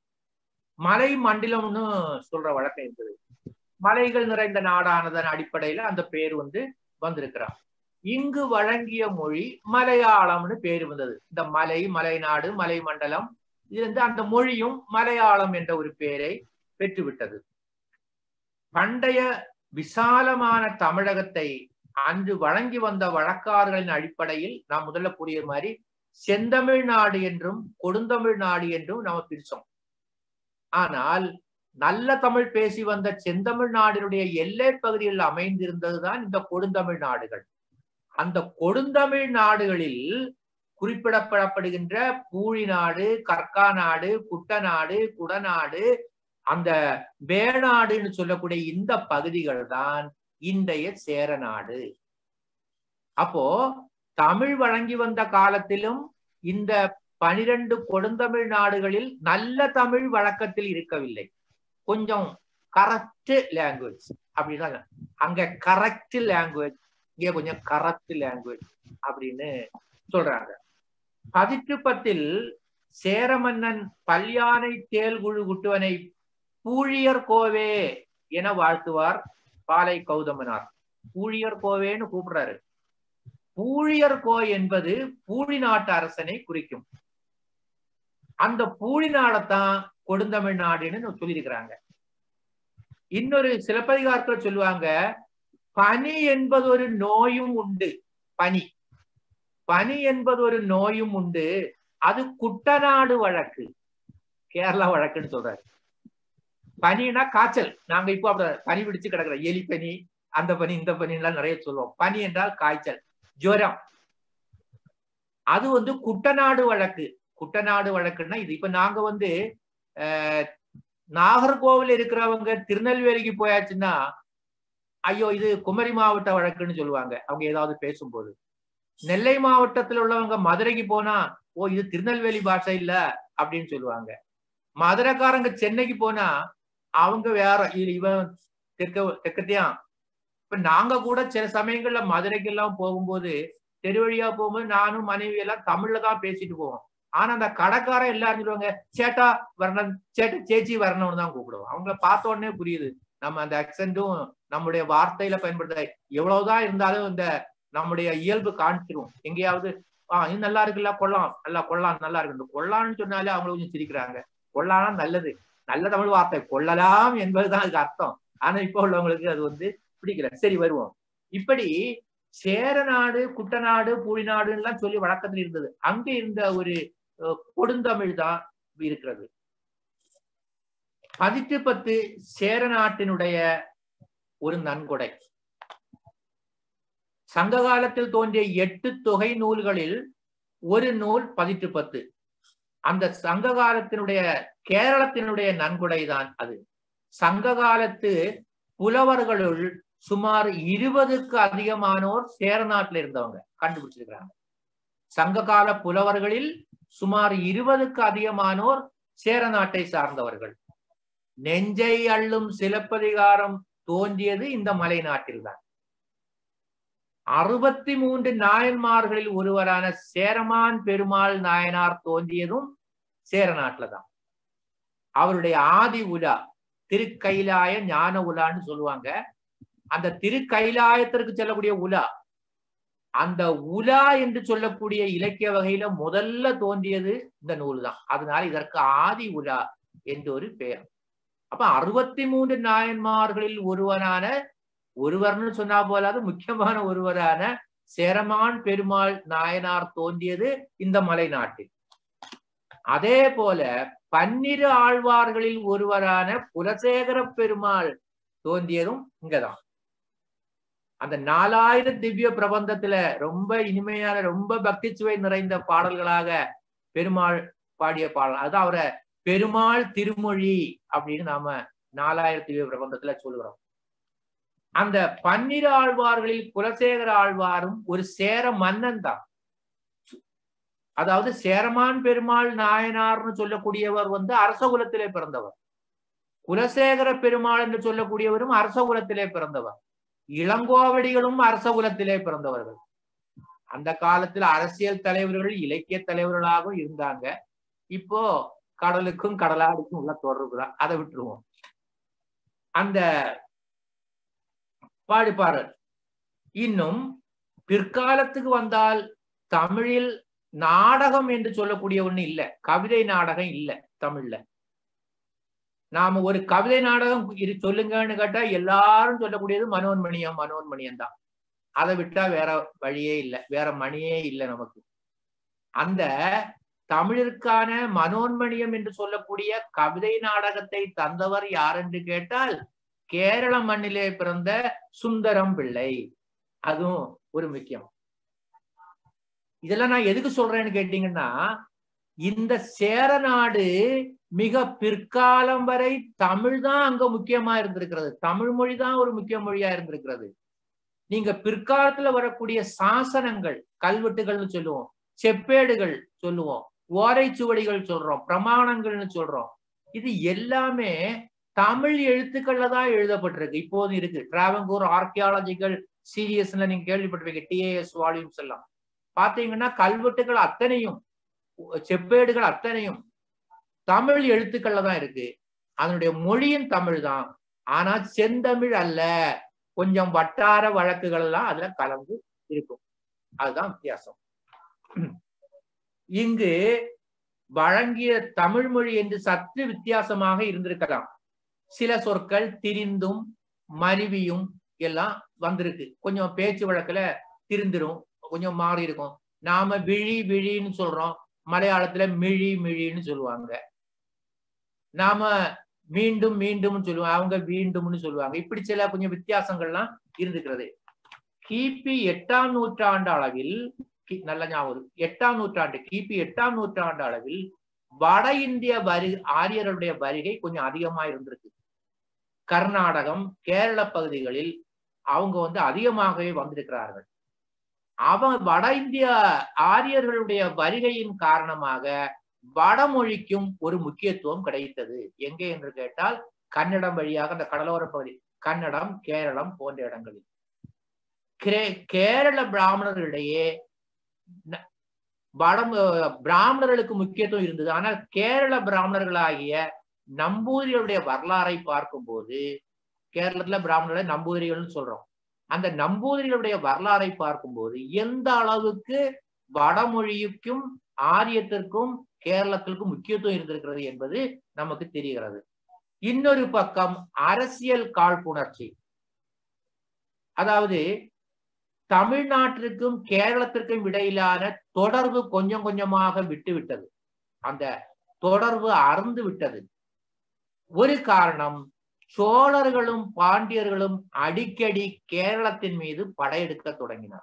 [SPEAKER 5] மலை மண்டலம்னு சொல்ற வழக்கம் இருந்தது மலைகள் நிறைந்த நாடானதன் அடிப்படையில அந்த பேர் வந்து வந்திருக்கிறான் இங்கு வழங்கிய மொழி மலையாளம்னு பேர் வந்தது இந்த மலை மலைநாடு மலை மண்டலம் இது வந்து அந்த மொழியும் மலையாளம் என்ற ஒரு பெயரை பெற்றுவிட்டது பண்டைய விசாலமான தமிழகத்தை அன்று வழங்கி வந்த வழக்காறுகளின் அடிப்படையில் நான் முதல்ல கூறிய மாதிரி செந்தமிழ் நாடு என்றும் கொடுந்தமிழ் நாடு என்றும் நம்ம பிரிச்சோம் ஆனால் நல்ல தமிழ் பேசி வந்த செந்தமிழ் நாடினுடைய எல்லை பகுதியில் அமைந்திருந்ததுதான் இந்த கொடுந்தமிழ் நாடுகள் அந்த கொடுந்தமிழ் நாடுகளில் குறிப்பிடப்படப்படுகின்ற பூழி நாடு கற்கா நாடு குட்டநாடு குடநாடு அந்த வேணாடுன்னு சொல்லக்கூடிய இந்த பகுதிகள் தான் இன்றைய சேர நாடு அப்போ தமிழ் வழங்கி வந்த காலத்திலும் இந்த பனிரெண்டு கொடுந்தமிழ் நாடுகளில் நல்ல தமிழ் வழக்கத்தில் இருக்கவில்லை கொஞ்சம் கரெக்ட் லாங்குவேஜ் அப்படின்னா அங்க கரெக்ட் லாங்குவேஜ் இங்க கொஞ்சம் கரெக்ட் லாங்குவேஜ் அப்படின்னு சொல்றாங்க பதிற்று பத்தில் சேர மன்னன் பல்யானை தேல்குழு குட்டுவனை பூழியர் கோவே என வாழ்த்துவார் பாலை கௌதமனார் பூழியர் கோவேன்னு கூப்பிடுறாரு பூழியர் கோ என்பது பூழி நாட்டு அரசனை குறிக்கும் அந்த பூழி நாடைத்தான் கொடுந்தமிழ் நாடுன்னு சொல்லியிருக்கிறாங்க இன்னொரு சிலப்பதிகாரத்தில் சொல்லுவாங்க பனி என்பது ஒரு நோயும் உண்டு பனி பனி என்பது ஒரு நோயும் உண்டு அது குட்டநாடு வழக்கு கேரளா வழக்குன்னு சொல்றாரு பனினா காய்ச்சல் நாங்க இப்போ அப்படி பனி பிடிச்சு கிடக்குற எலி பனி அந்த பனி இந்த பனி எல்லாம் நிறைய சொல்லுவோம் பனி என்றால் காய்ச்சல் ஜுரம் அது வந்து குட்டநாடு வழக்கு குட்டநாடு வழக்குன்னா இது இப்ப நாங்க வந்து நாகர்கோவில் இருக்கிறவங்க திருநெல்வேலிக்கு போயாச்சுன்னா ஐயோ இது குமரி மாவட்ட வழக்குன்னு சொல்லுவாங்க அவங்க ஏதாவது பேசும்போது நெல்லை மாவட்டத்தில் உள்ளவங்க மதுரைக்கு போனா ஓ இது திருநெல்வேலி பாஷை இல்ல அப்படின்னு சொல்லுவாங்க மதுரைக்காரங்க சென்னைக்கு போனா அவங்க வேற இவன் தெற்க தெற்கத்தையான் இப்ப நாங்க கூட சில சமயங்கள்ல மதுரைக்கு எல்லாம் போகும்போது தெரு வழியா போகும்போது நானும் மனைவி எல்லாம் தமிழ்ல தான் பேசிட்டு போவோம் ஆனா அந்த கடைக்காரன் எல்லாரும் சொல்லுவாங்க சேட்டா வரணும் சேட்டா சேச்சி வரணும்னு தான் கூப்பிடுவோம் அவங்கள பார்த்த உடனே புரியுது நம்ம அந்த அக்சென்ட்டும் நம்முடைய வார்த்தையில பயன்படுத்த எவ்வளவுதான் இருந்தாலும் இந்த நம்முடைய இயல்பு காணிச்சிரும் எங்கேயாவது ஆஹ் இது நல்லா இருக்குல்ல கொள்ளலாம் நல்லா கொள்ளலாம் நல்லா இருக்கு இந்த கொள்ளான்னு சொன்னாலே அவங்க கொஞ்சம் சிரிக்கிறாங்க கொள்ளானா நல்லது நல்ல தமிழ் வார்த்தை கொள்ளலாம் என்பதுதான் அதுக்கு அர்த்தம் ஆனா இப்ப உள்ளவங்களுக்கு அது வந்து பிடிக்கல சரி வருவோம் இப்படி சேர நாடு குட்டநாடு பூழிநாடு எல்லாம் சொல்லி வழக்கத்தில் இருந்தது அங்க இருந்த ஒரு கொடுந்தமிழ் தான் இருக்கிறது பதிட்டு பத்து சேர நாட்டினுடைய ஒரு நன்கொடை சங்க காலத்தில் தோன்றிய எட்டு தொகை நூல்களில் ஒரு நூல் பதிட்டு பத்து அந்த சங்க காலத்தினுடைய கேரளத்தினுடைய நன்கொடை தான் அது சங்க காலத்து புலவர்களுள் சுமார் இருபதுக்கு அதிகமானோர் சேர நாட்டில் இருந்தவங்க கண்டுபிடிச்சிருக்கிறாங்க சங்க கால புலவர்களில் சுமார் இருபதுக்கு அதிகமானோர் சேர நாட்டை சார்ந்தவர்கள் நெஞ்சை அள்ளும் சிலப்பதிகாரம் தோன்றியது இந்த மலை நாட்டில்தான் அறுபத்தி மூன்று நாயன்மார்களில் ஒருவரான சேரமான் பெருமாள் நாயனார் தோன்றியதும் சேர நாட்டுல தான் அவருடைய ஆதி உலா திருக்கைலாய ஞான உலான்னு சொல்லுவாங்க அந்த திருக்கைலாயத்திற்கு செல்லக்கூடிய உலா அந்த உலா என்று சொல்லக்கூடிய இலக்கிய வகையில முதல்ல தோன்றியது இந்த நூல் தான் அதனால இதற்கு ஆதி உலா என்று ஒரு பெயர் அப்ப அறுபத்தி மூன்று நாயன்மார்களில் ஒருவரான ஒருவர்னு சொன்னா போலாது முக்கியமான ஒருவரான சேரமான் பெருமாள் நாயனார் தோன்றியது இந்த மலை நாட்டில் அதே போல பன்னிரு ஆழ்வார்களில் ஒருவரான குலசேகர பெருமாள் தோன்றியதும் இங்கதான் அந்த நாலாயிரம் திவ்ய பிரபந்தத்துல ரொம்ப இனிமையான ரொம்ப பக்தி சுவை நிறைந்த பாடல்களாக பெருமாள் பாடிய பாடல் அதுதான் அவரை பெருமாள் திருமொழி அப்படின்னு நாம நாலாயிரம் திவ்ய பிரபந்தத்துல சொல்லுகிறோம் அந்த பன்னிரு ஆழ்வார்களில் குலசேகர ஆழ்வாரும் ஒரு சேர மன்னன் தான் அதாவது சேரமான் பெருமாள் நாயனார்னு சொல்லக்கூடியவர் வந்து அரச குலத்திலே பிறந்தவர் குலசேகர பெருமாள் என்று சொல்லக்கூடியவரும் அரச குலத்திலே பிறந்தவர் இளங்கோவடிகளும் அரச குலத்திலே பிறந்தவர்கள் அந்த காலத்துல அரசியல் தலைவர்கள் இலக்கிய தலைவர்களாகவும் இருந்தாங்க இப்போ கடலுக்கும் கடலாடிக்கும் உள்ள தொடர்பு தான் அதை விட்டுருவோம் அந்த பாடிப்பாரு இன்னும் பிற்காலத்துக்கு வந்தால் தமிழில் நாடகம் என்று சொல்லக்கூடிய ஒண்ணு இல்ல கவிதை நாடகம் இல்ல தமிழ்ல நாம ஒரு கவிதை நாடகம் இது சொல்லுங்கன்னு கேட்டா எல்லாரும் சொல்லக்கூடியது மனோன்மணியம் மனோன்மணியம் தான் அதை விட்டா வேற வழியே இல்லை வேற மணியே இல்லை நமக்கு அந்த தமிழிற்கான மனோன்மணியம் என்று சொல்லக்கூடிய கவிதை நாடகத்தை தந்தவர் யார் என்று கேட்டால் கேரள மண்ணிலே பிறந்த சுந்தரம் பிள்ளை அதுவும் ஒரு முக்கியம் இதெல்லாம் நான் எதுக்கு சொல்றேன்னு கேட்டீங்கன்னா இந்த சேர நாடு மிக பிற்காலம் வரை தமிழ் தான் அங்க முக்கியமா இருந்திருக்கிறது தமிழ் மொழி தான் ஒரு முக்கிய மொழியா இருந்திருக்கிறது நீங்க பிற்காலத்துல வரக்கூடிய சாசனங்கள் கல்வெட்டுகள்னு சொல்லுவோம் செப்பேடுகள் சொல்லுவோம் ஓலைச்சுவடிகள் சொல்றோம் பிரமாணங்கள்னு சொல்றோம் இது எல்லாமே தமிழ் எழுத்துக்கள்ல தான் எழுதப்பட்டிருக்கு இப்போது இருக்கு டிராவங்கூர் ஆர்கியாலஜிக்கல் சீரியஸ்ல நீங்க கேள்விப்பட்டிருக்கீங்க டிஏஎஸ் வால்யூம்ஸ் எல்லாம் பாத்தீங்கன்னா கல்வெட்டுகள் அத்தனையும் செப்பேடுகள் அத்தனையும் தமிழ் எழுத்துக்கள்ல தான் இருக்கு அதனுடைய மொழியும் தமிழ் தான் ஆனா செந்தமிழ் அல்ல கொஞ்சம் வட்டார வழக்குகள் எல்லாம் அதுல கலந்து இருக்கும் அதுதான் வித்தியாசம் இங்கு வழங்கிய தமிழ் மொழி என்று சற்று வித்தியாசமாக இருந்திருக்கலாம் சில சொற்கள் திரிந்தும் மருவியும் எல்லாம் வந்திருக்கு கொஞ்சம் பேச்சு வழக்குல திருந்திரும் கொஞ்சம் மாறி இருக்கும் நாம விழி விழின்னு சொல்றோம் மலையாளத்துல மிழி மிழின்னு சொல்லுவாங்க நாம மீண்டும் மீண்டும் சொல்லுவாங்க அவங்க மீண்டும்னு சொல்லுவாங்க இப்படி சில கொஞ்சம் வித்தியாசங்கள்லாம் இருந்துக்கிறது கிபி எட்டாம் நூற்றாண்டு அளவில் நல்ல ஞாபகம் எட்டாம் நூற்றாண்டு கிபி எட்டாம் நூற்றாண்டு அளவில் வட இந்திய வரி ஆரியர்களுடைய வருகை கொஞ்சம் அதிகமா இருந்திருக்கு கர்நாடகம் கேரள பகுதிகளில் அவங்க வந்து அதிகமாகவே வந்திருக்கிறார்கள் அவன் வட இந்திய ஆரியர்களுடைய வருகையின் காரணமாக வடமொழிக்கும் ஒரு முக்கியத்துவம் கிடைத்தது எங்கே என்று கேட்டால் கன்னடம் வழியாக அந்த கடலோர பகுதி கன்னடம் கேரளம் போன்ற இடங்களில் கேரள பிராமணர்களிடையே வடம் பிராமணர்களுக்கு முக்கியத்துவம் இருந்தது ஆனால் கேரள பிராமணர்களாகிய நம்பூதிரிகளுடைய வரலாறை பார்க்கும்போது கேரளத்துல பிராமணர்களை நம்பூதிரிகள்னு சொல்றோம் அந்த நம்பூதிரிகளுடைய வரலாறை பார்க்கும்போது எந்த அளவுக்கு வடமொழிக்கும் ஆரியத்திற்கும் கேரளத்திற்கும் முக்கியத்துவம் இருந்திருக்கிறது என்பது நமக்கு தெரிகிறது இன்னொரு பக்கம் அரசியல் காழ்ப்புணர்ச்சி அதாவது தமிழ்நாட்டிற்கும் கேரளத்திற்கும் இடையிலான தொடர்பு கொஞ்சம் கொஞ்சமாக விட்டு விட்டது அந்த தொடர்பு அறந்து விட்டது ஒரு காரணம் சோழர்களும் பாண்டியர்களும் அடிக்கடி கேரளத்தின் மீது படையெடுக்க தொடங்கினார்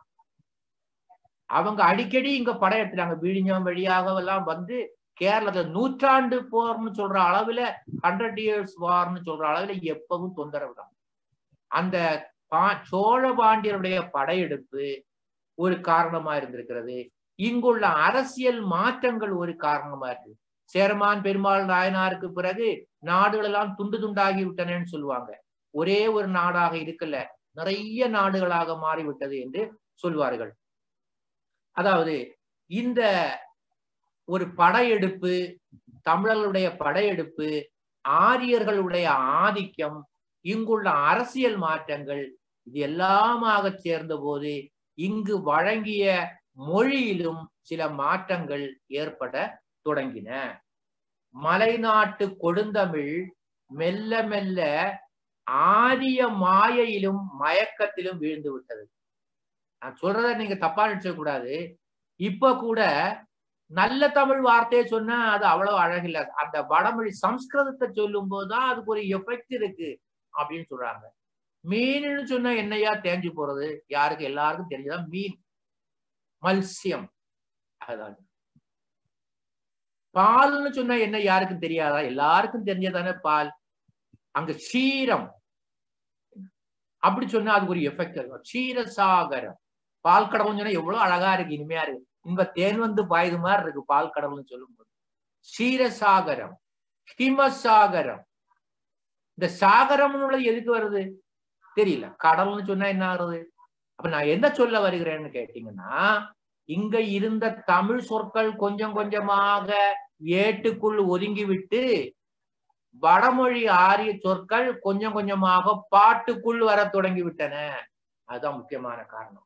[SPEAKER 5] அவங்க அடிக்கடி இங்க படையெடுத்தாங்க விழிஞம் வழியாக எல்லாம் வந்து கேரளத்துல நூற்றாண்டு போர்னு சொல்ற அளவுல ஹண்ட்ரட் இயர்ஸ் வார்னு சொல்ற அளவுல எப்பவும் தொந்தரவு தான் அந்த பா சோழ பாண்டியருடைய படையெடுப்பு ஒரு காரணமா இருந்திருக்கிறது இங்குள்ள அரசியல் மாற்றங்கள் ஒரு காரணமா இருக்கு சேரமான் பெருமாள் நாயனாருக்கு பிறகு நாடுகள் எல்லாம் துண்டு துண்டாகி விட்டனன்னு சொல்லுவாங்க ஒரே ஒரு நாடாக இருக்கல நிறைய நாடுகளாக மாறிவிட்டது என்று சொல்வார்கள் அதாவது இந்த ஒரு படையெடுப்பு தமிழர்களுடைய படையெடுப்பு ஆரியர்களுடைய ஆதிக்கம் இங்குள்ள அரசியல் மாற்றங்கள் இது எல்லாமாக சேர்ந்த போது இங்கு வழங்கிய மொழியிலும் சில மாற்றங்கள் ஏற்பட தொடங்கின மலைநாட்டு கொடுந்தமிழ் மெல்ல மெல்ல ஆரிய மாயையிலும் மயக்கத்திலும் வீழ்ந்து விட்டது நான் சொல்றத நீங்க தப்பா நினைச்ச கூடாது இப்ப கூட நல்ல தமிழ் வார்த்தையை சொன்னா அது அவ்வளவு அழகில்லை அந்த வடமொழி சம்ஸ்கிருதத்தை சொல்லும் போதுதான் அதுக்கு ஒரு எஃபெக்ட் இருக்கு அப்படின்னு சொல்றாங்க மீன்னு சொன்னா என்னையா தேஞ்சு போறது யாருக்கு எல்லாருக்கும் தெரிஞ்சதா மீன் மல்சியம் அதுதான் பால்னு சொன்னா என்ன யாருக்கும் தெரியாதா எல்லாருக்கும் தெரிஞ்சதானே பால் அங்க க்ஷீரம் அப்படி சொன்னா அதுக்கு ஒரு எஃபெக்ட் இருக்கும் க்ஷீரசாகரம் பால் கடவுள்னு சொன்னா எவ்வளவு அழகா இருக்கு இனிமையா இருக்கு இன்ப தேன் வந்து பாயுது மாதிரி இருக்கு பால் கடவுள்னு சொல்லும் போது க்ஷீரசாகரம் ஹிமசாகரம் இந்த சாகரம்னு எதுக்கு வருது தெரியல கடல்னு சொன்னா என்ன ஆகுறது அப்ப நான் என்ன சொல்ல வருகிறேன்னு கேட்டீங்கன்னா இங்க இருந்த தமிழ் சொற்கள் கொஞ்சம் கொஞ்சமாக ஏட்டுக்குள் ஒதுங்கி விட்டு வடமொழி ஆரிய சொற்கள் கொஞ்சம் கொஞ்சமாக பாட்டுக்குள் வர தொடங்கி விட்டன அதுதான் முக்கியமான காரணம்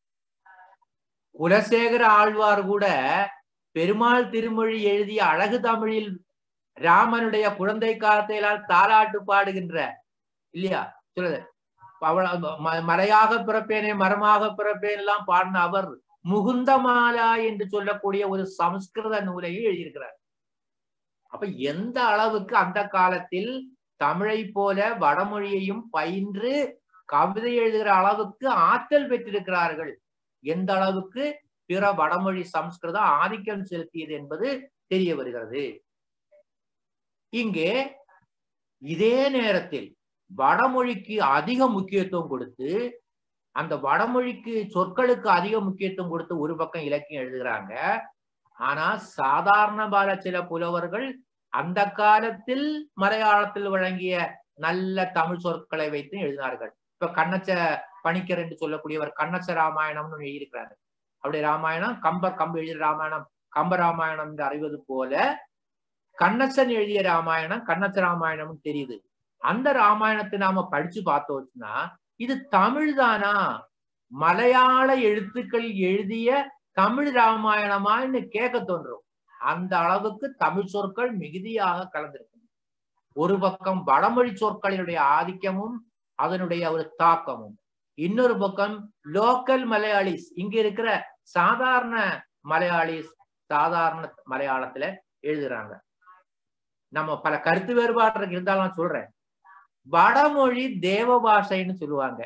[SPEAKER 5] குலசேகர ஆழ்வார் கூட பெருமாள் திருமொழி எழுதிய அழகு தமிழில் ராமனுடைய குழந்தை காலத்தையெல்லாம் தாலாட்டு பாடுகின்ற இல்லையா சொல்லுது பவள ம- மலையாக பிறப்பேனே மரமாக பிறப்பேன் எல்லாம் பாடின அவர் முகுந்தமாலா என்று சொல்லக்கூடிய ஒரு சமஸ்கிருத நூலையும் எழுதியிருக்கிறார் அப்ப எந்த அளவுக்கு அந்த காலத்தில் தமிழை போல வடமொழியையும் பயின்று கவிதை எழுதுகிற அளவுக்கு ஆற்றல் பெற்றிருக்கிறார்கள் எந்த அளவுக்கு பிற வடமொழி சமஸ்கிருதம் ஆதிக்கம் செலுத்தியது என்பது தெரிய வருகிறது இங்கே இதே நேரத்தில் வடமொழிக்கு அதிக முக்கியத்துவம் கொடுத்து அந்த வடமொழிக்கு சொற்களுக்கு அதிக முக்கியத்துவம் கொடுத்து ஒரு பக்கம் இலக்கியம் எழுதுகிறாங்க ஆனா சாதாரண பால சில புலவர்கள் அந்த காலத்தில் மலையாளத்தில் வழங்கிய நல்ல தமிழ் சொற்களை வைத்து எழுதினார்கள் இப்ப கண்ணச்ச பணிக்கர் என்று சொல்லக்கூடியவர் கண்ணச்ச ராமாயணம்னு எழுதியிருக்கிறாரு அப்படி ராமாயணம் கம்பர் கம்ப எழுதிய ராமாயணம் கம்ப ராமாயணம் என்று அறிவது போல கண்ணச்சன் எழுதிய ராமாயணம் கண்ணச்ச ராமாயணம்னு தெரியுது அந்த ராமாயணத்தை நாம படிச்சு பார்த்தோம்னா இது தமிழ் தானா மலையாள எழுத்துக்கள் எழுதிய தமிழ் ராமாயணமான்னு கேட்க தோன்றும் அந்த அளவுக்கு தமிழ் சொற்கள் மிகுதியாக கலந்திருக்கு ஒரு பக்கம் வடமொழி சொற்களினுடைய ஆதிக்கமும் அதனுடைய ஒரு தாக்கமும் இன்னொரு பக்கம் லோக்கல் மலையாளிஸ் இங்க இருக்கிற சாதாரண மலையாளிஸ் சாதாரண மலையாளத்துல எழுதுறாங்க நம்ம பல கருத்து வேறுபாடு இருந்தாலும் நான் சொல்றேன் வடமொழி தேவ பாஷைன்னு சொல்லுவாங்க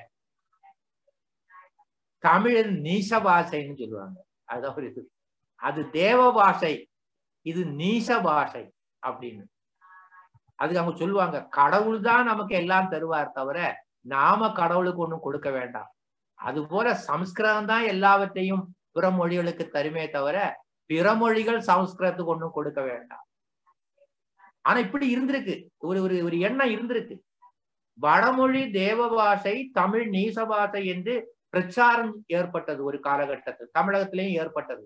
[SPEAKER 5] தமிழன் நீச பாஷைன்னு சொல்லுவாங்க அதான் ஒரு இது அது தேவ பாஷை இது நீச பாஷை அப்படின்னு அதுக்கு அவங்க சொல்லுவாங்க கடவுள் தான் நமக்கு எல்லாம் தருவார் தவிர நாம கடவுளுக்கு ஒண்ணும் கொடுக்க வேண்டாம் அது போல சம்ஸ்கிருதம் தான் எல்லாவற்றையும் பிற மொழிகளுக்கு தருமே தவிர பிற மொழிகள் சமஸ்கிருதத்துக்கு ஒண்ணும் கொடுக்க வேண்டாம் ஆனா இப்படி இருந்திருக்கு ஒரு ஒரு ஒரு எண்ணம் இருந்திருக்கு வடமொழி தேவ பாஷை தமிழ் நீச பாஷை என்று பிரச்சாரம் ஏற்பட்டது ஒரு காலகட்டத்தில் தமிழகத்திலேயும் ஏற்பட்டது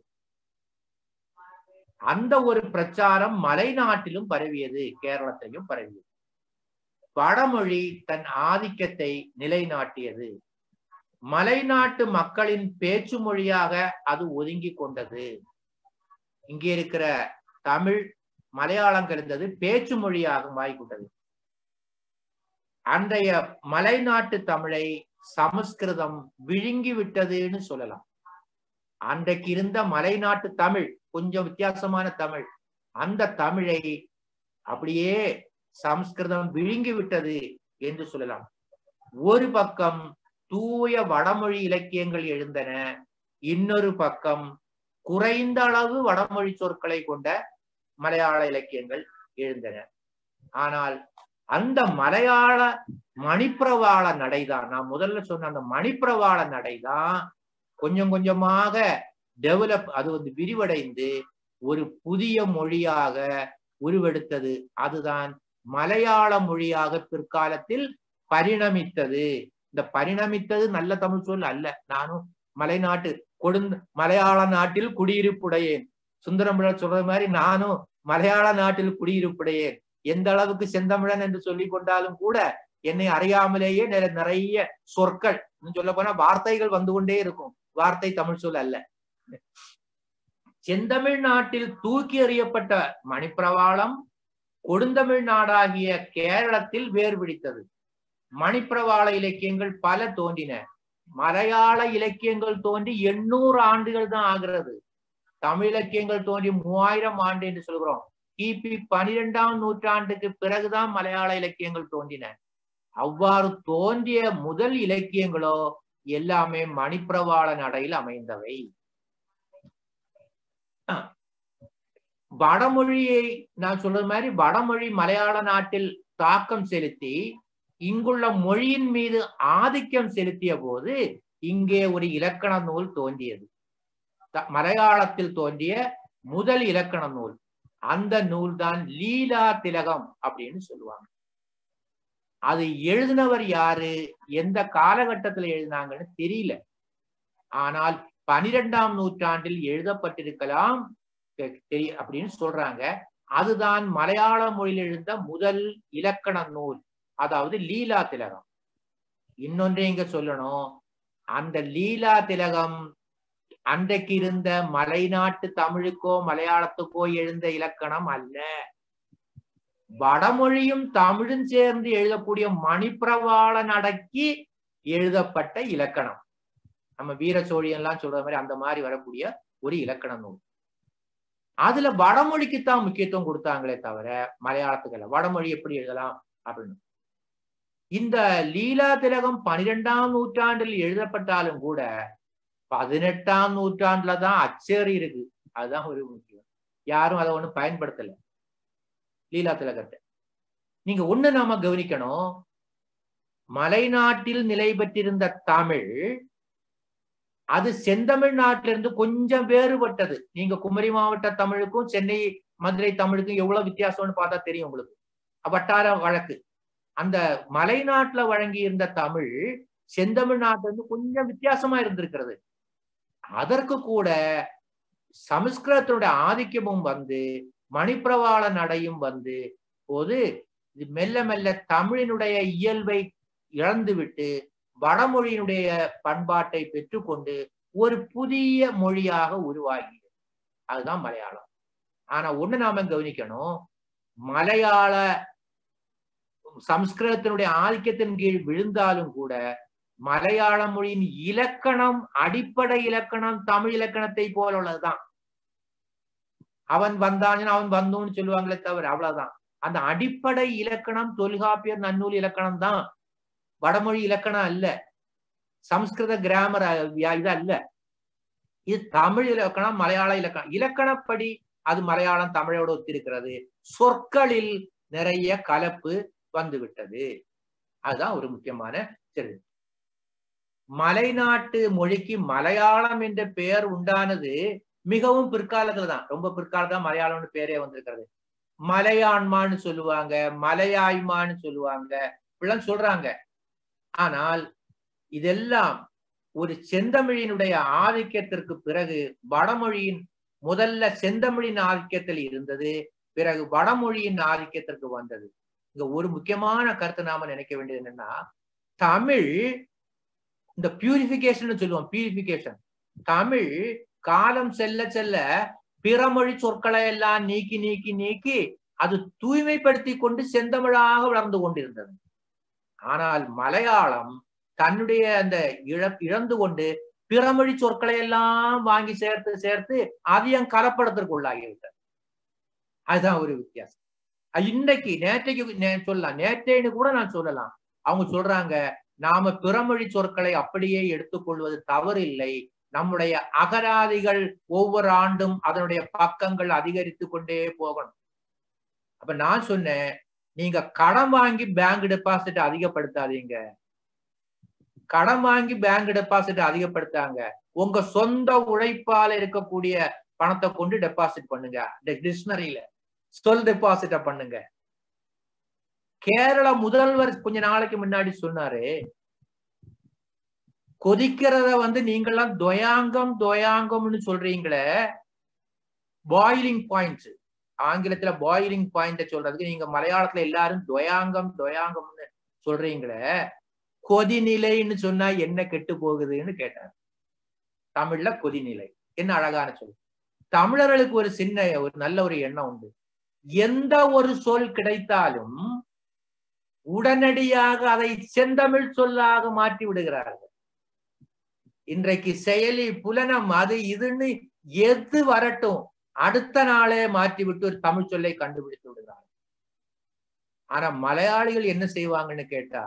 [SPEAKER 5] அந்த ஒரு பிரச்சாரம் மலைநாட்டிலும் பரவியது கேரளத்திலும் பரவியது வடமொழி தன் ஆதிக்கத்தை நிலைநாட்டியது மலைநாட்டு மக்களின் பேச்சு மொழியாக அது ஒதுங்கி கொண்டது இங்கே இருக்கிற தமிழ் மலையாளம் கலந்தது பேச்சு மொழியாக மாறிக்கொண்டது அன்றைய மலைநாட்டு தமிழை சமஸ்கிருதம் விழுங்கி விட்டதுன்னு சொல்லலாம் அன்றைக்கு இருந்த மலைநாட்டு தமிழ் கொஞ்சம் வித்தியாசமான தமிழ் அந்த தமிழை அப்படியே சமஸ்கிருதம் விழுங்கி விட்டது என்று சொல்லலாம் ஒரு பக்கம் தூய வடமொழி இலக்கியங்கள் எழுந்தன இன்னொரு பக்கம் குறைந்த அளவு வடமொழி சொற்களை கொண்ட மலையாள இலக்கியங்கள் எழுந்தன ஆனால் அந்த மலையாள மணிப்பிரவாள நடைதான் நான் முதல்ல சொன்ன அந்த மணிப்பிரவாள நடைதான் கொஞ்சம் கொஞ்சமாக டெவலப் அது வந்து விரிவடைந்து ஒரு புதிய மொழியாக உருவெடுத்தது அதுதான் மலையாள மொழியாக பிற்காலத்தில் பரிணமித்தது இந்த பரிணமித்தது நல்ல தமிழ் சொல் அல்ல நானும் மலைநாட்டு கொடுந்த மலையாள நாட்டில் குடியிருப்புடையேன் சுந்தரம்பிழர் சொல்றது மாதிரி நானும் மலையாள நாட்டில் குடியிருப்புடையேன் எந்த அளவுக்கு செந்தமிழன் என்று சொல்லி கொண்டாலும் கூட என்னை அறியாமலேயே நிறைய சொற்கள் சொல்ல போனா வார்த்தைகள் வந்து கொண்டே இருக்கும் வார்த்தை தமிழ் சொல் அல்ல செந்தமிழ் நாட்டில் தூக்கி எறியப்பட்ட மணிப்பிரவாளம் கொடுந்தமிழ் நாடாகிய கேரளத்தில் வேர் பிடித்தது மணிப்பிரவாள இலக்கியங்கள் பல தோன்றின மலையாள இலக்கியங்கள் தோன்றி எண்ணூறு ஆண்டுகள் தான் ஆகிறது தமிழ் இலக்கியங்கள் தோன்றி மூவாயிரம் ஆண்டு என்று சொல்கிறோம் கிபி பனிரெண்டாம் நூற்றாண்டுக்கு பிறகுதான் மலையாள இலக்கியங்கள் தோன்றின அவ்வாறு தோன்றிய முதல் இலக்கியங்களோ எல்லாமே மணிப்பிரவாள நடையில் அமைந்தவை வடமொழியை நான் சொல்றது மாதிரி வடமொழி மலையாள நாட்டில் தாக்கம் செலுத்தி இங்குள்ள மொழியின் மீது ஆதிக்கம் செலுத்திய போது இங்கே ஒரு இலக்கண நூல் தோன்றியது மலையாளத்தில் தோன்றிய முதல் இலக்கண நூல் அந்த நூல் தான் லீலா திலகம் அப்படின்னு சொல்லுவாங்க அது எழுதினவர் யாரு எந்த காலகட்டத்துல எழுதினாங்கன்னு தெரியல ஆனால் பனிரெண்டாம் நூற்றாண்டில் எழுதப்பட்டிருக்கலாம் தெரிய அப்படின்னு சொல்றாங்க அதுதான் மலையாள மொழியில் எழுந்த முதல் இலக்கண நூல் அதாவது லீலா திலகம் இன்னொன்றை இங்க சொல்லணும் அந்த லீலா திலகம் அன்றைக்கு இருந்த மலைநாட்டு தமிழுக்கோ மலையாளத்துக்கோ எழுந்த இலக்கணம் அல்ல வடமொழியும் தமிழும் சேர்ந்து எழுதக்கூடிய மணிப்பிரவாள நடக்கி எழுதப்பட்ட இலக்கணம் நம்ம வீர சோழியெல்லாம் சொல்ற மாதிரி அந்த மாதிரி வரக்கூடிய ஒரு இலக்கண நூல் அதுல வடமொழிக்குத்தான் முக்கியத்துவம் கொடுத்தாங்களே தவிர மலையாளத்துக்கு அல்ல வடமொழி எப்படி எழுதலாம் அப்படின்னு இந்த லீலா திலகம் பனிரெண்டாம் நூற்றாண்டில் எழுதப்பட்டாலும் கூட பதினெட்டாம் நூற்றாண்டுல தான் அச்சேரி இருக்கு அதுதான் ஒரு முக்கியம் யாரும் அதை ஒண்ணும் பயன்படுத்தல லீலா திலகத்தை நீங்க ஒண்ணு நாம கவனிக்கணும் மலைநாட்டில் நிலை பெற்றிருந்த தமிழ் அது செந்தமிழ் நாட்டிலிருந்து கொஞ்சம் வேறுபட்டது நீங்க குமரி மாவட்ட தமிழுக்கும் சென்னை மதுரை தமிழுக்கும் எவ்வளவு வித்தியாசம்னு பார்த்தா தெரியும் உங்களுக்கு வட்டார வழக்கு அந்த மலைநாட்டுல வழங்கி இருந்த தமிழ் செந்தமிழ் நாட்டுல இருந்து கொஞ்சம் வித்தியாசமா இருந்திருக்கிறது அதற்கு கூட சமஸ்கிருதத்தினுடைய ஆதிக்கமும் வந்து மணிப்பிரவாள நடையும் வந்து போது இது மெல்ல மெல்ல தமிழினுடைய இயல்பை இழந்துவிட்டு வடமொழியினுடைய பண்பாட்டை பெற்றுக்கொண்டு ஒரு புதிய மொழியாக உருவாகி அதுதான் மலையாளம் ஆனா ஒண்ணு நாம கவனிக்கணும் மலையாள சம்ஸ்கிருதத்தினுடைய ஆதிக்கத்தின் கீழ் விழுந்தாலும் கூட மலையாள மொழியின் இலக்கணம் அடிப்படை இலக்கணம் தமிழ் இலக்கணத்தை போல உள்ளதுதான் அவன் வந்தான்னு அவன் வந்தோன்னு சொல்லுவாங்களே தவிர அவ்வளவுதான் அந்த அடிப்படை இலக்கணம் தொல்காப்பியர் நன்னூல் இலக்கணம் தான் வடமொழி இலக்கணம் அல்ல சம்ஸ்கிருத கிராமர் இது அல்ல இது தமிழ் இலக்கணம் மலையாள இலக்கணம் இலக்கணப்படி அது மலையாளம் தமிழோடு ஒத்திருக்கிறது சொற்களில் நிறைய கலப்பு வந்துவிட்டது அதுதான் ஒரு முக்கியமான சரி மலைநாட்டு மொழிக்கு மலையாளம் என்ற பெயர் உண்டானது மிகவும் பிற்காலத்துல தான் ரொம்ப பிற்காலத்துல மலையாளம்னு பேரே வந்திருக்கிறது மலையாண்மான்னு சொல்லுவாங்க மலையாய்மான்னு சொல்லுவாங்க இப்படிலாம் சொல்றாங்க ஆனால் இதெல்லாம் ஒரு செந்தமிழினுடைய ஆதிக்கத்திற்கு பிறகு வடமொழியின் முதல்ல செந்தமிழின் ஆதிக்கத்தில் இருந்தது பிறகு வடமொழியின் ஆதிக்கத்திற்கு வந்தது இங்க ஒரு முக்கியமான கருத்தை நாம நினைக்க வேண்டியது என்னன்னா தமிழ் இந்த பியூரிபிகேஷன் சொல்லுவோம் பியூரிபிகேஷன் தமிழ் காலம் செல்ல செல்ல பிறமொழி சொற்களை எல்லாம் நீக்கி நீக்கி நீக்கி அது தூய்மைப்படுத்தி கொண்டு செந்தமிழாக வளர்ந்து கொண்டிருந்தது ஆனால் மலையாளம் தன்னுடைய அந்த இழ இழந்து கொண்டு பிறமொழி சொற்களை எல்லாம் வாங்கி சேர்த்து சேர்த்து அதையும் கலப்படத்திற்கு உள்ளாகிவிட்டது அதுதான் ஒரு வித்தியாசம் இன்னைக்கு நேற்றைக்கு சொல்லலாம் நேற்றைன்னு கூட நான் சொல்லலாம் அவங்க சொல்றாங்க நாம பிறமொழி சொற்களை அப்படியே எடுத்துக்கொள்வது தவறு இல்லை நம்முடைய அகராதிகள் ஒவ்வொரு ஆண்டும் அதனுடைய பக்கங்கள் அதிகரித்து கொண்டே போகணும் அப்ப நான் சொன்னேன் நீங்க கடன் வாங்கி பேங்க் டெபாசிட் அதிகப்படுத்தாதீங்க கடன் வாங்கி பேங்க் டெபாசிட் அதிகப்படுத்தாங்க உங்க சொந்த உழைப்பால இருக்கக்கூடிய பணத்தை கொண்டு டெபாசிட் பண்ணுங்க டிக்ஷனரியில சொல் டெபாசிட்ட பண்ணுங்க கேரள முதல்வர் கொஞ்ச நாளைக்கு முன்னாடி சொன்னாரு கொதிக்கிறத வந்து நீங்கெல்லாம் துவயாங்கம் துவயாங்கம்னு சொல்றீங்களே பாயிலிங் பாயிண்ட் ஆங்கிலத்துல பாயிலிங் பாயிண்ட் சொல்றதுக்கு நீங்க மலையாளத்துல எல்லாரும் துவயாங்கம் துவயாங்கம்னு சொல்றீங்களே கொதிநிலைன்னு சொன்னா என்ன கெட்டு போகுதுன்னு கேட்டார் தமிழ்ல கொதிநிலை என்ன அழகான சொல் தமிழர்களுக்கு ஒரு சின்ன ஒரு நல்ல ஒரு எண்ணம் உண்டு எந்த ஒரு சொல் கிடைத்தாலும் உடனடியாக அதை செந்தமிழ் சொல்லாக மாற்றி விடுகிறார்கள் இன்றைக்கு செயலி புலனம் அது இதுன்னு எது வரட்டும் அடுத்த நாளே மாற்றி விட்டு ஒரு தமிழ் சொல்லை கண்டுபிடித்து விடுகிறார்கள் ஆனா மலையாளிகள் என்ன செய்வாங்கன்னு கேட்டா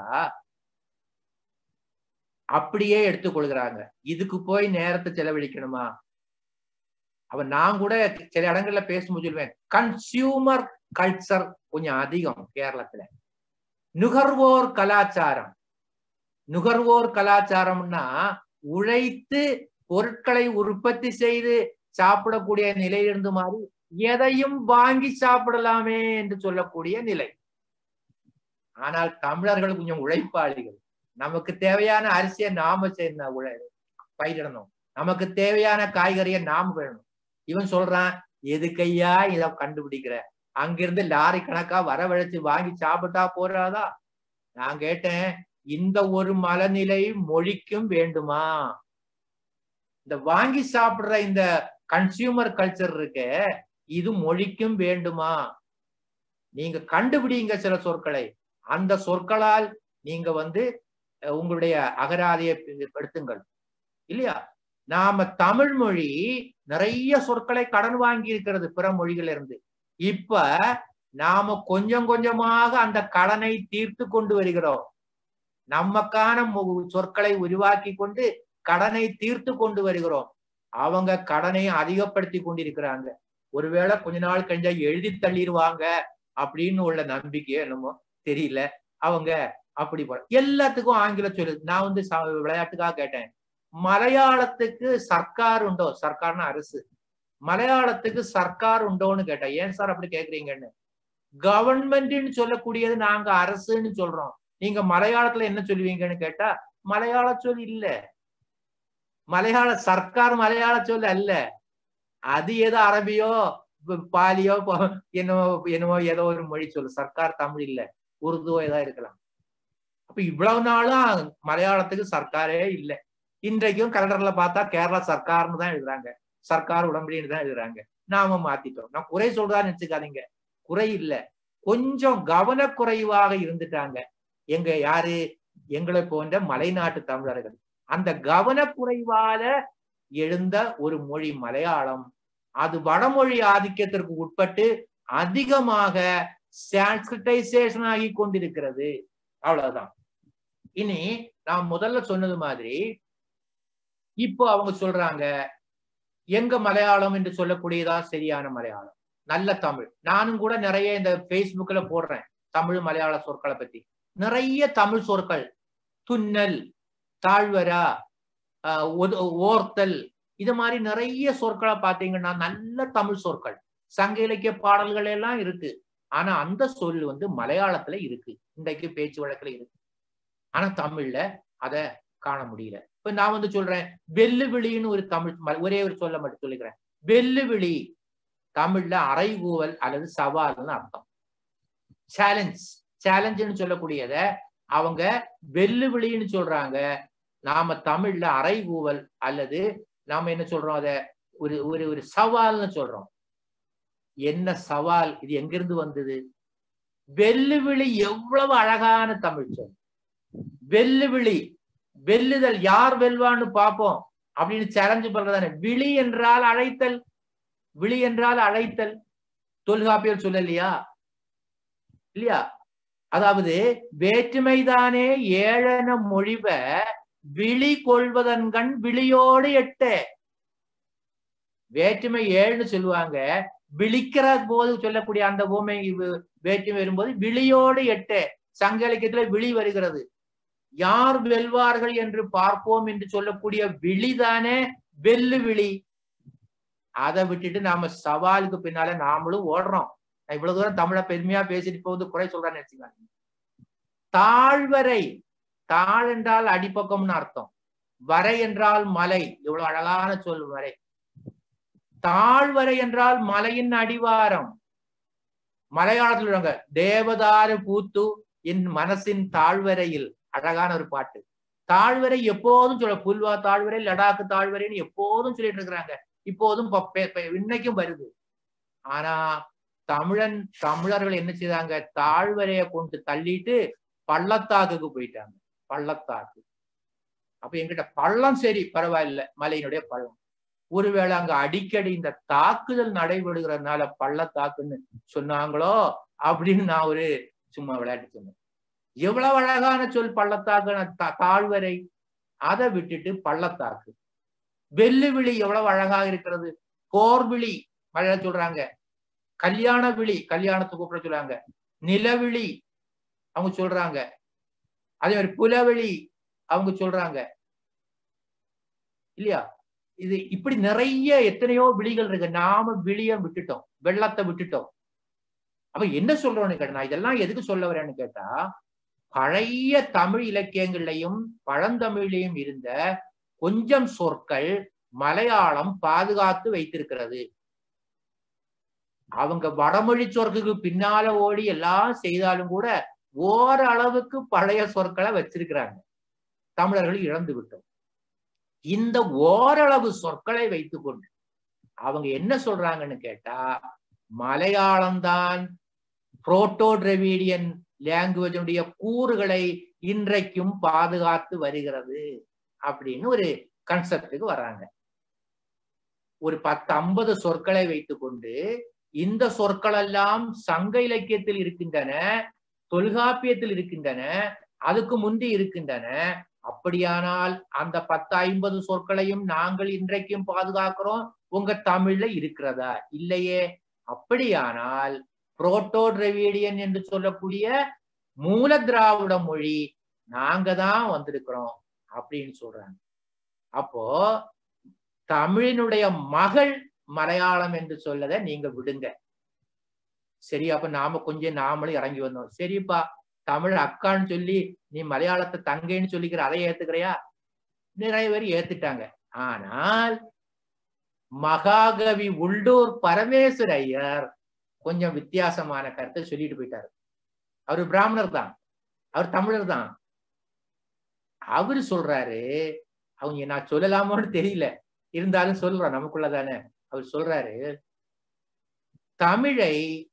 [SPEAKER 5] அப்படியே எடுத்துக்கொள்கிறாங்க இதுக்கு போய் நேரத்தை செலவழிக்கணுமா அவன் நான் கூட சில இடங்கள்ல பேசும்போது சொல்லுவேன் கன்சியூமர் கல்ச்சர் கொஞ்சம் அதிகம் கேரளத்துல நுகர்வோர் கலாச்சாரம் நுகர்வோர் கலாச்சாரம்னா உழைத்து பொருட்களை உற்பத்தி செய்து சாப்பிடக்கூடிய நிலையிலிருந்து மாறி எதையும் வாங்கி சாப்பிடலாமே என்று சொல்லக்கூடிய நிலை ஆனால் தமிழர்கள் கொஞ்சம் உழைப்பாளிகள் நமக்கு தேவையான அரிசியை நாம செய்ய உழை பயிரிடணும் நமக்கு தேவையான காய்கறியை நாம வேணும் இவன் சொல்றான் எதுக்கையா இதை கண்டுபிடிக்கிற அங்கிருந்து லாரி கணக்கா வரவழைச்சு வாங்கி சாப்பிட்டா போறாதா நான் கேட்டேன் இந்த ஒரு மலநிலை மொழிக்கும் வேண்டுமா இந்த வாங்கி சாப்பிடுற இந்த கன்சியூமர் கல்ச்சர் இருக்க இது மொழிக்கும் வேண்டுமா நீங்க கண்டுபிடிங்க சில சொற்களை அந்த சொற்களால் நீங்க வந்து அஹ், உங்களுடைய அகராதியை எடுத்துங்கள் இல்லையா நாம தமிழ் மொழி நிறைய சொற்களை கடன் வாங்கி இருக்கிறது பிற மொழிகள் இருந்து இப்ப நாம கொஞ்சம் கொஞ்சமாக அந்த கடனை தீர்த்து கொண்டு வருகிறோம் நமக்கான மு- சொற்களை உருவாக்கி கொண்டு கடனை தீர்த்து கொண்டு வருகிறோம் அவங்க கடனை அதிகப்படுத்தி கொண்டிருக்கிறாங்க ஒருவேளை கொஞ்ச நாள் கழிஞ்சா எழுதி தள்ளிடுவாங்க அப்படின்னு உள்ள நம்பிக்கை என்னமோ தெரியல அவங்க அப்படி போல எல்லாத்துக்கும் ஆங்கிலம் சொல்லுது நான் வந்து ச- விளையாட்டுக்காக கேட்டேன் மலையாளத்துக்கு சர்க்கார் உண்டோ சர்க்கார்னா அரசு மலையாளத்துக்கு சர்க்கார் உண்டோன்னு கேட்டேன் ஏன் சார் அப்படி கேக்குறீங்கன்னு கவர்மெண்ட்னு சொல்லக்கூடியது நாங்க அரசுன்னு சொல்றோம் நீங்க மலையாளத்துல என்ன சொல்லுவீங்கன்னு கேட்டா மலையாள சொல் இல்ல மலையாள சர்க்கார் மலையாள சொல் அல்ல அது ஏதோ அரபியோ ப- பாலியோ ப- என்னவோ என்னவோ ஏதோ ஒரு மொழி சொல்லு சர்க்கார் தமிழ் இல்ல உருதுவோ ஏதோ இருக்கலாம் அப்ப இவ்வளவு நாளும் மலையாளத்துக்கு சர்க்காரே இல்ல இன்றைக்கும் கலண்டர்ல பார்த்தா கேரளா சர்க்கார்னு தான் எழுதுறாங்க சர்க்கார் உடம்படின்னு தான் எழுதுறாங்க நாம மாத்திட்டோம் நான் குறை சொல்றதான்னு நினைச்சுக்காதீங்க குறை இல்ல கொஞ்சம் கவனக்குறைவாக இருந்துட்டாங்க எங்க யாரு எங்களை போன்ற மலைநாட்டு தமிழர்கள் அந்த கவனக்குறைவால எழுந்த ஒரு மொழி மலையாளம் அது வடமொழி ஆதிக்கத்திற்கு உட்பட்டு அதிகமாக சான்ஸ்கிரிட்டைசேஷன் ஆகி கொண்டிருக்கிறது அவ்வளவுதான் இனி நான் முதல்ல சொன்னது மாதிரி இப்போ அவங்க சொல்றாங்க எங்க மலையாளம் என்று சொல்லக்கூடியதா சரியான மலையாளம் நல்ல தமிழ் நானும் கூட நிறைய இந்த Facebookல போடுறேன் தமிழ் மலையாள சொற்களை பத்தி நிறைய தமிழ் சொற்கள் துன்னல் தாழ்வரா ஆஹ் ஒது- ஓர்த்தல் இது மாதிரி நிறைய சொற்களை பார்த்தீங்கன்னா நல்ல தமிழ் சொற்கள் சங்க இலக்கிய பாடல்கள் எல்லாம் இருக்கு ஆனா அந்த சொல் வந்து மலையாளத்துல இருக்கு இன்றைக்கு பேச்சு வழக்குல இருக்கு ஆனா தமிழ்ல அத காண முடியல இப்ப நான் வந்து சொல்றேன் வெல்லுவிழின்னு ஒரு தமிழ் ம- ஒரே ஒரு சொல்ல மட்டும் சொல்லிக்கிறேன் வெல்லுவிழி தமிழ்ல அறைகூவல் அல்லது சவால்னு அர்த்தம் சேலஞ்ச் சேலஞ்சுன்னு சொல்லக்கூடியத அவங்க வெல்லுவிழின்னு சொல்றாங்க நாம தமிழ்ல அறைகூவல் அல்லது நாம என்ன சொல்றோம் அத ஒரு ஒரு ஒரு சவால்னு சொல்றோம் என்ன சவால் இது எங்கிருந்து வந்தது வெல்லுவிழி எவ்வளவு அழகான தமிழ் சொல் வெல்லுவிழி வெல்லுதல் யார் வெல்வான்னு பார்ப்போம் அப்படின்னு சேலஞ்சு பண்றதானே விழி என்றால் அழைத்தல் விழி என்றால் அழைத்தல் தொல்காப்பியர் சொல்லலையா இல்லையா அதாவது வேற்றுமைதானே ஏழன மொழிவ விழி கொள்வதன்கண் விழியோடு எட்ட வேற்றுமை ஏழுன்னு சொல்லுவாங்க விழிக்கிற போது சொல்லக்கூடிய அந்த ஊமை வு- வேற்றுமை வரும்போது விழியோடு எட்ட சங்க இலக்கியத்துல விழி வருகிறது யார் வெல்வார்கள் என்று பார்ப்போம் என்று சொல்லக்கூடிய விழிதானே வெல்லு விழி அதை விட்டுட்டு நாம சவாலுக்கு பின்னால நாமளும் ஓடுறோம் நான் இவ்வளவு தூரம் தமிழ பெருமையா பேசிட்டு போகுது குறை சொல்றேன்னு வச்சுக்காங்க தாழ்வரை தாழ் என்றால் அடிப்பக்கம்னு அர்த்தம் வரை என்றால் மலை இவ்வளவு அழகான சொல் வரை தாழ்வரை என்றால் மலையின் அடிவாரம் மலையாளத்தில் உள்ளவங்க தேவதாரு பூத்து என் மனசின் தாழ்வரையில் அழகான ஒரு பாட்டு தாழ்வரை எப்போதும் சொல்ல புல்வா தாழ்வரை லடாக்கு தாழ்வரைன்னு எப்போதும் சொல்லிட்டு இருக்கிறாங்க இப்போதும் ப- பே- பே- இன்னைக்கும் வருது ஆனா தமிழன் தமிழர்கள் என்ன செய்தாங்க தாழ்வரைய கொண்டு தள்ளிட்டு பள்ளத்தாக்குக்கு போயிட்டாங்க பள்ளத்தாக்கு அப்ப என்கிட்ட பள்ளம் சரி பரவாயில்ல மலையினுடைய பள்ளம் ஒருவேளை அங்க அடிக்கடி இந்த தாக்குதல் நடைபெறுகிறதுனால பள்ளத்தாக்குன்னு சொன்னாங்களோ அப்படின்னு நான் ஒரு சும்மா விளையாட்டு சொன்னேன் எவ்வளவு அழகான சொல் பள்ளத்தாக்கு தா- தாழ்வரை அதை விட்டுட்டு பள்ளத்தாக்கு வெல்லுவிழி எவ்வளவு அழகாக இருக்கிறது போர்விழி மழையில சொல்றாங்க கல்யாண விழி கல்யாணத்துக்கு கூப்பிட சொல்றாங்க நிலவிழி அவங்க சொல்றாங்க அதே மாதிரி புலவெளி அவங்க சொல்றாங்க இல்லையா இது இப்படி நிறைய எத்தனையோ விழிகள் இருக்கு நாம விழிய விட்டுட்டோம் வெள்ளத்தை விட்டுட்டோம் அப்ப என்ன சொல்றோம்னு கேட்டா நான் இதெல்லாம் எதுக்கு சொல்ல வரேன்னு கேட்டா பழைய தமிழ் இலக்கியங்கள்லையும் பழந்தமிழ்லையும் இருந்த கொஞ்சம் சொற்கள் மலையாளம் பாதுகாத்து வைத்திருக்கிறது அவங்க வடமொழி சொற்களுக்கு பின்னால ஓடி எல்லாம் செய்தாலும் கூட ஓரளவுக்கு பழைய சொற்களை வச்சிருக்கிறாங்க தமிழர்கள் இழந்து விட்டோம் இந்த ஓரளவு சொற்களை வைத்துக்கொண்டு அவங்க என்ன சொல்றாங்கன்னு கேட்டா மலையாளம் தான் புரோட்டோ டிரெவிடியன் லாங்குவேஜனுடைய கூறுகளை இன்றைக்கும் பாதுகாத்து வருகிறது அப்படின்னு ஒரு கன்செப்டுக்கு வர்றாங்க ஒரு பத்து ஐம்பது சொற்களை வைத்துக்கொண்டு இந்த சொற்கள் எல்லாம் சங்க இலக்கியத்தில் இருக்கின்றன தொல்காப்பியத்தில் இருக்கின்றன அதுக்கு முந்தி இருக்கின்றன அப்படியானால் அந்த பத்து ஐம்பது சொற்களையும் நாங்கள் இன்றைக்கும் பாதுகாக்கிறோம் உங்க தமிழ்ல இருக்கிறதா இல்லையே அப்படியானால் புரோட்டோ டிரெவிடியன் என்று சொல்லக்கூடிய மூல திராவிட மொழி நாங்க தான் வந்திருக்கிறோம் அப்படின்னு சொல்றாங்க அப்போ தமிழினுடைய மகள் மலையாளம் என்று சொல்லதை நீங்க விடுங்க சரி அப்ப நாம கொஞ்சம் நாமளும் இறங்கி வந்தோம் சரிப்பா தமிழ் அக்கான்னு சொல்லி நீ மலையாளத்தை தங்கைன்னு சொல்லிக்கிற அதை ஏத்துக்கிறியா நிறைய பேர் ஏத்துட்டாங்க ஆனால் மகாகவி உள்ளூர் பரமேஸ்வர ஐயர் கொஞ்சம் வித்தியாசமான கருத்தை சொல்லிட்டு போயிட்டாரு அவர் பிராமணர் தான் அவர் தமிழர் தான் அவரு சொல்றாரு அவங்க நான் சொல்லலாமோன்னு தெரியல இருந்தாலும் சொல்றோம் நமக்குள்ளதானே அவர் சொல்றாரு தமிழை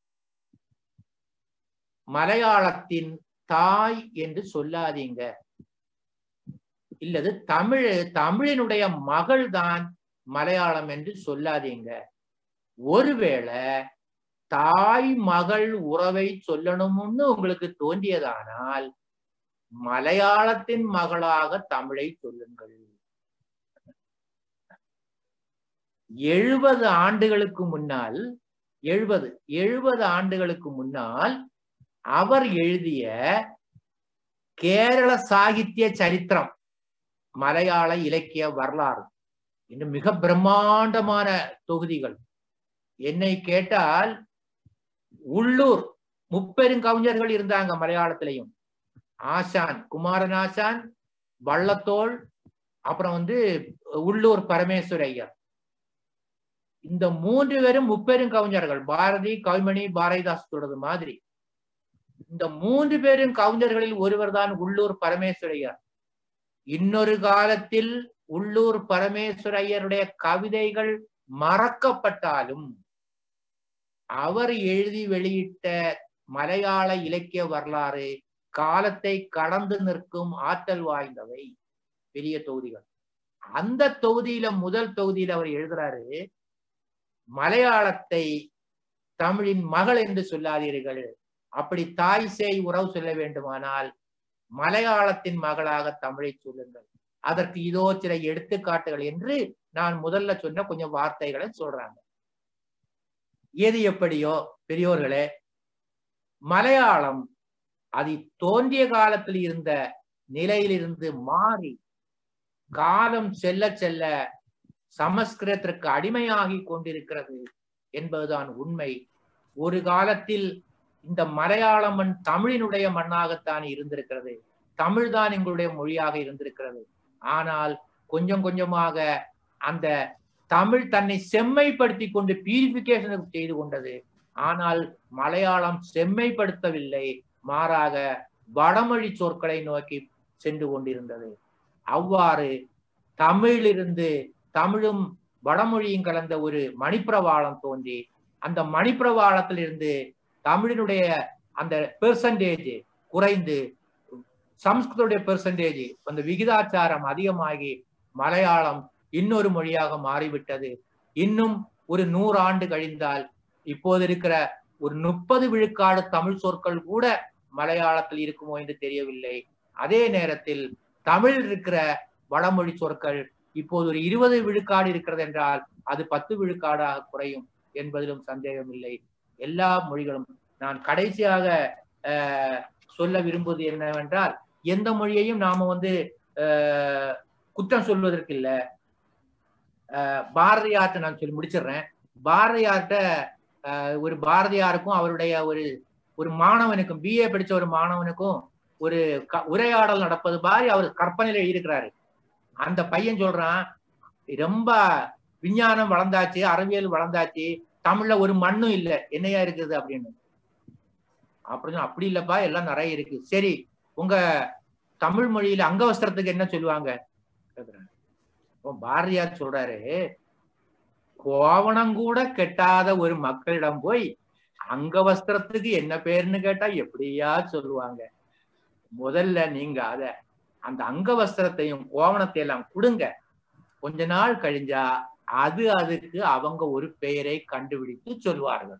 [SPEAKER 5] மலையாளத்தின் தாய் என்று சொல்லாதீங்க இல்லது தமிழ் தமிழினுடைய மகள் தான் மலையாளம் என்று சொல்லாதீங்க ஒருவேளை தாய் மகள் உறவை சொல்லணும்னு உங்களுக்கு தோன்றியதானால் மலையாளத்தின் மகளாக தமிழை சொல்லுங்கள் எழுபது ஆண்டுகளுக்கு முன்னால் எழுபது எழுபது ஆண்டுகளுக்கு முன்னால் அவர் எழுதிய கேரள சாகித்ய சரித்திரம் மலையாள இலக்கிய வரலாறு என்று மிக பிரம்மாண்டமான தொகுதிகள் என்னை கேட்டால் உள்ளூர் முப்பெரும் கவிஞர்கள் இருந்தாங்க மலையாளத்திலையும் ஆசான் குமாரன் ஆசான் வள்ளத்தோள் அப்புறம் வந்து உள்ளூர் பரமேஸ்வர ஐயர் இந்த மூன்று பேரும் முப்பெரும் கவிஞர்கள் பாரதி கவிமணி பாரதிதாஸ் சொல்றது மாதிரி இந்த மூன்று பேரும் கவிஞர்களில் ஒருவர் தான் உள்ளூர் பரமேஸ்வரையர் இன்னொரு காலத்தில் உள்ளூர் பரமேஸ்வரையருடைய கவிதைகள் மறக்கப்பட்டாலும் அவர் எழுதி வெளியிட்ட மலையாள இலக்கிய வரலாறு காலத்தை கடந்து நிற்கும் ஆற்றல் வாய்ந்தவை பெரிய தொகுதிகள் அந்த தொகுதியில முதல் தொகுதியில அவர் எழுதுறாரு மலையாளத்தை தமிழின் மகள் என்று சொல்லாதீர்கள் அப்படி தாய் சேய் உறவு சொல்ல வேண்டுமானால் மலையாளத்தின் மகளாக தமிழை சொல்லுங்கள் அதற்கு இதோ சில எடுத்துக்காட்டுகள் என்று நான் முதல்ல சொன்ன கொஞ்சம் வார்த்தைகளை சொல்றாங்க எது எப்படியோ பெரியோர்களே மலையாளம் அது தோன்றிய காலத்தில் இருந்த நிலையிலிருந்து மாறி காலம் செல்ல செல்ல சமஸ்கிருதத்திற்கு அடிமையாகி கொண்டிருக்கிறது என்பதுதான் உண்மை ஒரு காலத்தில் இந்த மலையாள மண் தமிழினுடைய மண்ணாகத்தான் இருந்திருக்கிறது தமிழ் தான் எங்களுடைய மொழியாக இருந்திருக்கிறது ஆனால் கொஞ்சம் கொஞ்சமாக அந்த தமிழ் தன்னை செம்மைப்படுத்தி கொண்டு பியூரிபிகேஷன் செய்து கொண்டது ஆனால் மலையாளம் செம்மைப்படுத்தவில்லை மாறாக வடமொழி சொற்களை நோக்கி சென்று கொண்டிருந்தது அவ்வாறு தமிழிலிருந்து தமிழும் வடமொழியும் கலந்த ஒரு மணிப்பிரவாளம் தோன்றி அந்த மணிப்பிரவாளத்திலிருந்து தமிழினுடைய அந்த பெர்சன்டேஜ் குறைந்து சம்ஸ்கிருதோடைய பெர்சன்டேஜ் அந்த விகிதாச்சாரம் அதிகமாகி மலையாளம் இன்னொரு மொழியாக மாறிவிட்டது இன்னும் ஒரு நூறு ஆண்டு கழிந்தால் இப்போது இருக்கிற ஒரு முப்பது விழுக்காடு தமிழ் சொற்கள் கூட மலையாளத்தில் இருக்குமோ என்று தெரியவில்லை அதே நேரத்தில் தமிழ் இருக்கிற வடமொழி சொற்கள் இப்போது ஒரு இருபது விழுக்காடு இருக்கிறது என்றால் அது பத்து விழுக்காடாக குறையும் என்பதிலும் சந்தேகம் இல்லை எல்லா மொழிகளும் நான் கடைசியாக சொல்ல விரும்புவது என்னவென்றால் எந்த மொழியையும் நாம வந்து குற்றம் சொல்வதற்கு இல்லை பாரதியார்ட்ட நான் சொல்லி முடிச்சிடுறேன் பாரதியார்ட்ட ஒரு பாரதியாருக்கும் அவருடைய ஒரு ஒரு மாணவனுக்கும் பிஏ படிச்ச ஒரு மாணவனுக்கும் ஒரு உரையாடல் நடப்பது மாதிரி அவர் கற்பனையில இருக்கிறாரு அந்த பையன் சொல்றான் ரொம்ப விஞ்ஞானம் வளர்ந்தாச்சு அறிவியல் வளர்ந்தாச்சு தமிழ்ல ஒரு மண்ணும் இல்லை என்னையா இருக்குது அப்படின்னு அப்படின்னு அப்படி இல்லப்பா எல்லாம் நிறைய இருக்கு சரி உங்க தமிழ் மொழியில அங்கவஸ்திரத்துக்கு என்ன சொல்லுவாங்க பாரதியார் சொல்றாரு கோவணம் கூட கெட்டாத ஒரு மக்களிடம் போய் அங்கவஸ்திரத்துக்கு என்ன பேருன்னு கேட்டா எப்படியா சொல்லுவாங்க முதல்ல நீங்க அத அந்த அங்கவஸ்திரத்தையும் கோவணத்தை எல்லாம் கொடுங்க கொஞ்ச நாள் கழிஞ்சா அது அதுக்கு அவங்க ஒரு பெயரை கண்டுபிடித்து சொல்வார்கள்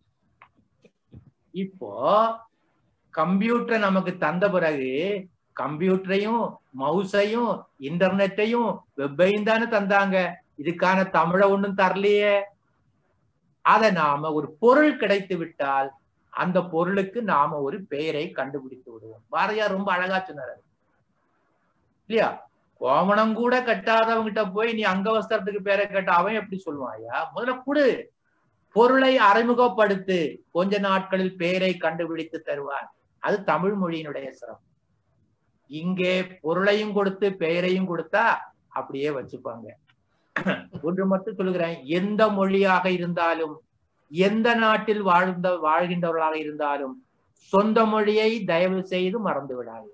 [SPEAKER 5] இப்போ கம்ப்யூட்டர் நமக்கு தந்த பிறகு கம்ப்யூட்டரையும் மவுஸையும் இன்டர்நெட்டையும் வெப்பையும் தானே தந்தாங்க இதுக்கான தமிழ ஒண்ணும் தரலையே அதை நாம ஒரு பொருள் கிடைத்து விட்டால் அந்த பொருளுக்கு நாம ஒரு பெயரை கண்டுபிடித்து விடுவோம் பாரதியார் ரொம்ப அழகா சொன்னார் அது. இல்லையா கோமணம் கூட கட்டாதவங்கிட்ட போய் நீ அங்கவஸ்திரத்துக்கு பேரை கேட்ட அவன் எப்படி சொல்லுவான் ஐயா முதல்ல கொடு பொருளை அறிமுகப்படுத்து கொஞ்ச நாட்களில் பெயரை கண்டுபிடித்து தருவார் அது தமிழ் மொழியினுடைய சிறப்பு இங்கே பொருளையும் கொடுத்து பெயரையும் கொடுத்தா அப்படியே வச்சுப்பாங்க ஒன்று மட்டும் சொல்லுகிறேன் எந்த மொழியாக இருந்தாலும் எந்த நாட்டில் வாழ்ந்த வாழ்கின்றவர்களாக இருந்தாலும் சொந்த மொழியை தயவு செய்து மறந்து விடாது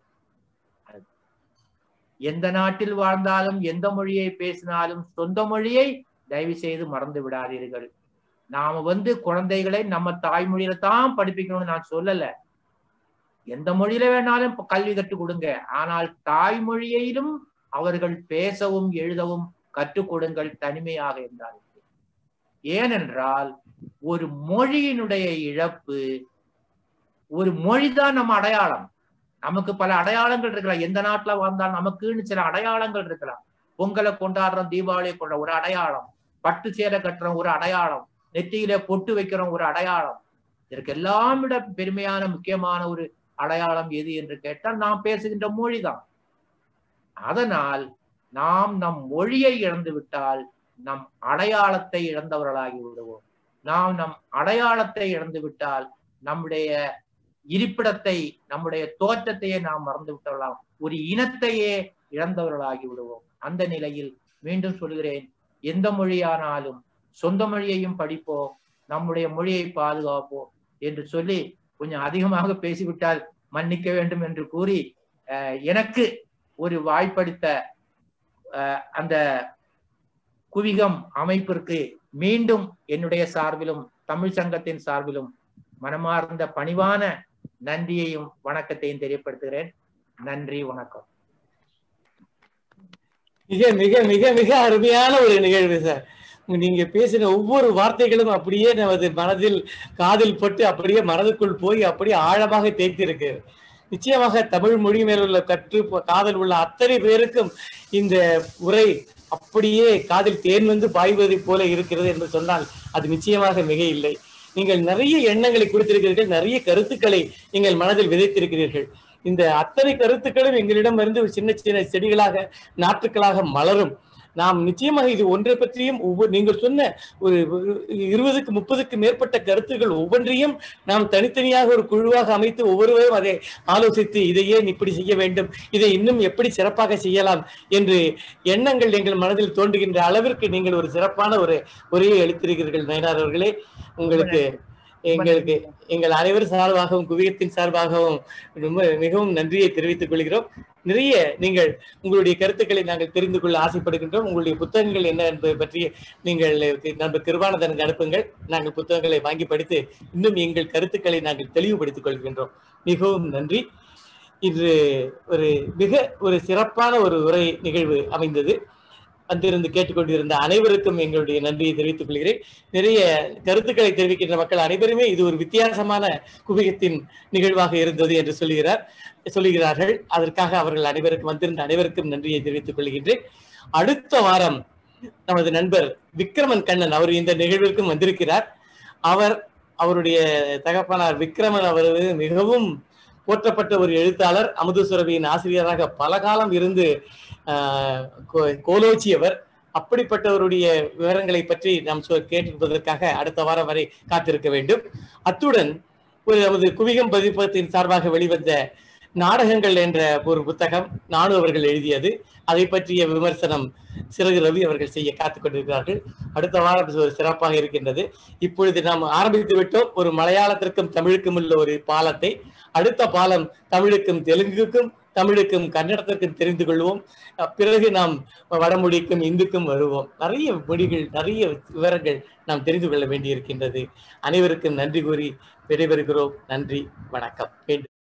[SPEAKER 5] எந்த நாட்டில் வாழ்ந்தாலும் எந்த மொழியை பேசினாலும் சொந்த மொழியை தயவு செய்து மறந்து விடாதீர்கள் நாம வந்து குழந்தைகளை நம்ம தாய்மொழியில தான் படிப்பிக்கணும்னு நான் சொல்லல எந்த மொழியில வேணாலும் இப்ப கல்வி கற்றுக் கொடுங்க ஆனால் தாய்மொழியிலும் அவர்கள் பேசவும் எழுதவும் கற்றுக் கொடுங்கள் தனிமையாக இருந்தார்கள் ஏனென்றால் ஒரு மொழியினுடைய இழப்பு ஒரு மொழிதான் நம்ம அடையாளம் நமக்கு பல அடையாளங்கள் இருக்கலாம் எந்த நாட்டுல வாழ்ந்தாலும் நமக்குன்னு சில அடையாளங்கள் இருக்கலாம் பொங்கலை கொண்டாடுறோம் தீபாவளியை கொண்ட ஒரு அடையாளம் பட்டு சேலை கட்டுறோம் ஒரு அடையாளம் நெத்தியில பொட்டு வைக்கிறோம் ஒரு அடையாளம் இதற்கு எல்லாம் விட பெருமையான முக்கியமான ஒரு அடையாளம் எது என்று கேட்டால் நாம் பேசுகின்ற மொழிதான் அதனால் நாம் நம் மொழியை இழந்து விட்டால் நம் அடையாளத்தை இழந்தவர்களாகி விடுவோம் நாம் நம் அடையாளத்தை இழந்து விட்டால் நம்முடைய இருப்பிடத்தை நம்முடைய தோற்றத்தையே நாம் மறந்து விட்டவர்களாம் ஒரு இனத்தையே இழந்தவர்களாகி விடுவோம் அந்த நிலையில் மீண்டும் சொல்கிறேன் எந்த மொழியானாலும் சொந்த மொழியையும் படிப்போம் நம்முடைய மொழியை பாதுகாப்போம் என்று சொல்லி கொஞ்சம் அதிகமாக பேசிவிட்டால் மன்னிக்க வேண்டும் என்று கூறி அஹ், எனக்கு ஒரு வாய்ப்பளித்த அஹ், அந்த குவிகம் அமைப்பிற்கு மீண்டும் என்னுடைய சார்பிலும் தமிழ் சங்கத்தின் சார்பிலும் மனமார்ந்த பணிவான நன்றியையும் வணக்கத்தையும் தெரியப்படுத்துகிறேன் நன்றி வணக்கம்
[SPEAKER 1] மிக மிக மிக மிக அருமையான ஒரு நிகழ்வு சார் நீங்க பேசின ஒவ்வொரு வார்த்தைகளும் அப்படியே நமது மனதில் காதில் பட்டு அப்படியே மனதுக்குள் போய் அப்படியே ஆழமாக தேய்த்திருக்கு நிச்சயமாக தமிழ் மொழி மேல் உள்ள கற்று காதல் உள்ள அத்தனை பேருக்கும் இந்த உரை அப்படியே காதில் தேன் வந்து பாய்வதைப் போல இருக்கிறது என்று சொன்னால் அது நிச்சயமாக மிக இல்லை நீங்கள் நிறைய எண்ணங்களை கொடுத்திருக்கிறீர்கள் நிறைய கருத்துக்களை நீங்கள் மனதில் விதைத்திருக்கிறீர்கள் இந்த அத்தனை கருத்துக்களும் எங்களிடம் இருந்து சின்ன சின்ன செடிகளாக நாற்றுக்களாக மலரும் நாம் நிச்சயமாக இது ஒன்றை பற்றியும் ஒவ்வொரு நீங்கள் சொன்ன ஒரு இருபதுக்கு முப்பதுக்கு மேற்பட்ட கருத்துக்கள் ஒவ்வொன்றையும் நாம் தனித்தனியாக ஒரு குழுவாக அமைத்து ஒவ்வொருவரும் அதை ஆலோசித்து இதை ஏன் இப்படி செய்ய வேண்டும் இதை இன்னும் எப்படி சிறப்பாக செய்யலாம் என்று எண்ணங்கள் எங்கள் மனதில் தோன்றுகின்ற அளவிற்கு நீங்கள் ஒரு சிறப்பான ஒரு உரையை அளித்திருக்கிறீர்கள் நயனார் அவர்களே உங்களுக்கு எங்களுக்கு எங்கள் அனைவர் சார்பாகவும் குவியத்தின் சார்பாகவும் ரொம்ப மிகவும் நன்றியை தெரிவித்துக் கொள்கிறோம் நிறைய நீங்கள் உங்களுடைய கருத்துக்களை நாங்கள் தெரிந்து கொள்ள ஆசைப்படுகின்றோம் உங்களுடைய புத்தகங்கள் என்ன என்பதை பற்றி நீங்கள் நண்பர் கிருபானந்தனுக்கு அனுப்புங்கள் நாங்கள் புத்தகங்களை வாங்கி படித்து இன்னும் எங்கள் கருத்துக்களை நாங்கள் தெளிவுபடுத்திக் கொள்கின்றோம் மிகவும் நன்றி இன்று ஒரு மிக ஒரு சிறப்பான ஒரு உரை நிகழ்வு அமைந்தது வந்திருந்து கேட்டுக்கொண்டிருந்த அனைவருக்கும் எங்களுடைய நன்றியை தெரிவித்துக் கொள்கிறேன் நிறைய கருத்துக்களை தெரிவிக்கின்ற மக்கள் அனைவருமே இது ஒரு வித்தியாசமான குவியத்தின் நிகழ்வாக இருந்தது என்று சொல்லுகிறார் சொல்லுகிறார்கள் அதற்காக அவர்கள் அனைவருக்கும் வந்திருந்த அனைவருக்கும் நன்றியை தெரிவித்துக் கொள்கின்றேன் அடுத்த வாரம் நமது நண்பர் விக்ரமன் கண்ணன் அவர் இந்த நிகழ்விற்கும் வந்திருக்கிறார் அவர் அவருடைய தகப்பனார் விக்ரமன் அவர் மிகவும் போற்றப்பட்ட ஒரு எழுத்தாளர் அமுதசுரபியின் ஆசிரியராக பல காலம் இருந்து கோலோச்சியவர் அப்படிப்பட்டவருடைய விவரங்களை பற்றி நாம் கேட்டிருப்பதற்காக அடுத்த வாரம் வரை காத்திருக்க வேண்டும் அத்துடன் ஒரு நமது குவிகம் பதிப்பகத்தின் சார்பாக வெளிவந்த நாடகங்கள் என்ற ஒரு புத்தகம் நானு அவர்கள் எழுதியது அதை பற்றிய விமர்சனம் சிறகு ரவி அவர்கள் செய்ய காத்துக் கொண்டிருக்கிறார்கள் அடுத்த வாரம் ஒரு சிறப்பாக இருக்கின்றது இப்பொழுது நாம் ஆரம்பித்து விட்டோம் ஒரு மலையாளத்திற்கும் தமிழுக்கும் உள்ள ஒரு பாலத்தை அடுத்த பாலம் தமிழுக்கும் தெலுங்குக்கும் தமிழுக்கும் கன்னடத்திற்கும் தெரிந்து கொள்வோம் பிறகு நாம் வடமொழிக்கும் இந்துக்கும் வருவோம் நிறைய மொழிகள் நிறைய விவரங்கள் நாம் தெரிந்து கொள்ள வேண்டியிருக்கின்றது அனைவருக்கும் நன்றி கூறி விடைபெறுகிறோம் நன்றி வணக்கம்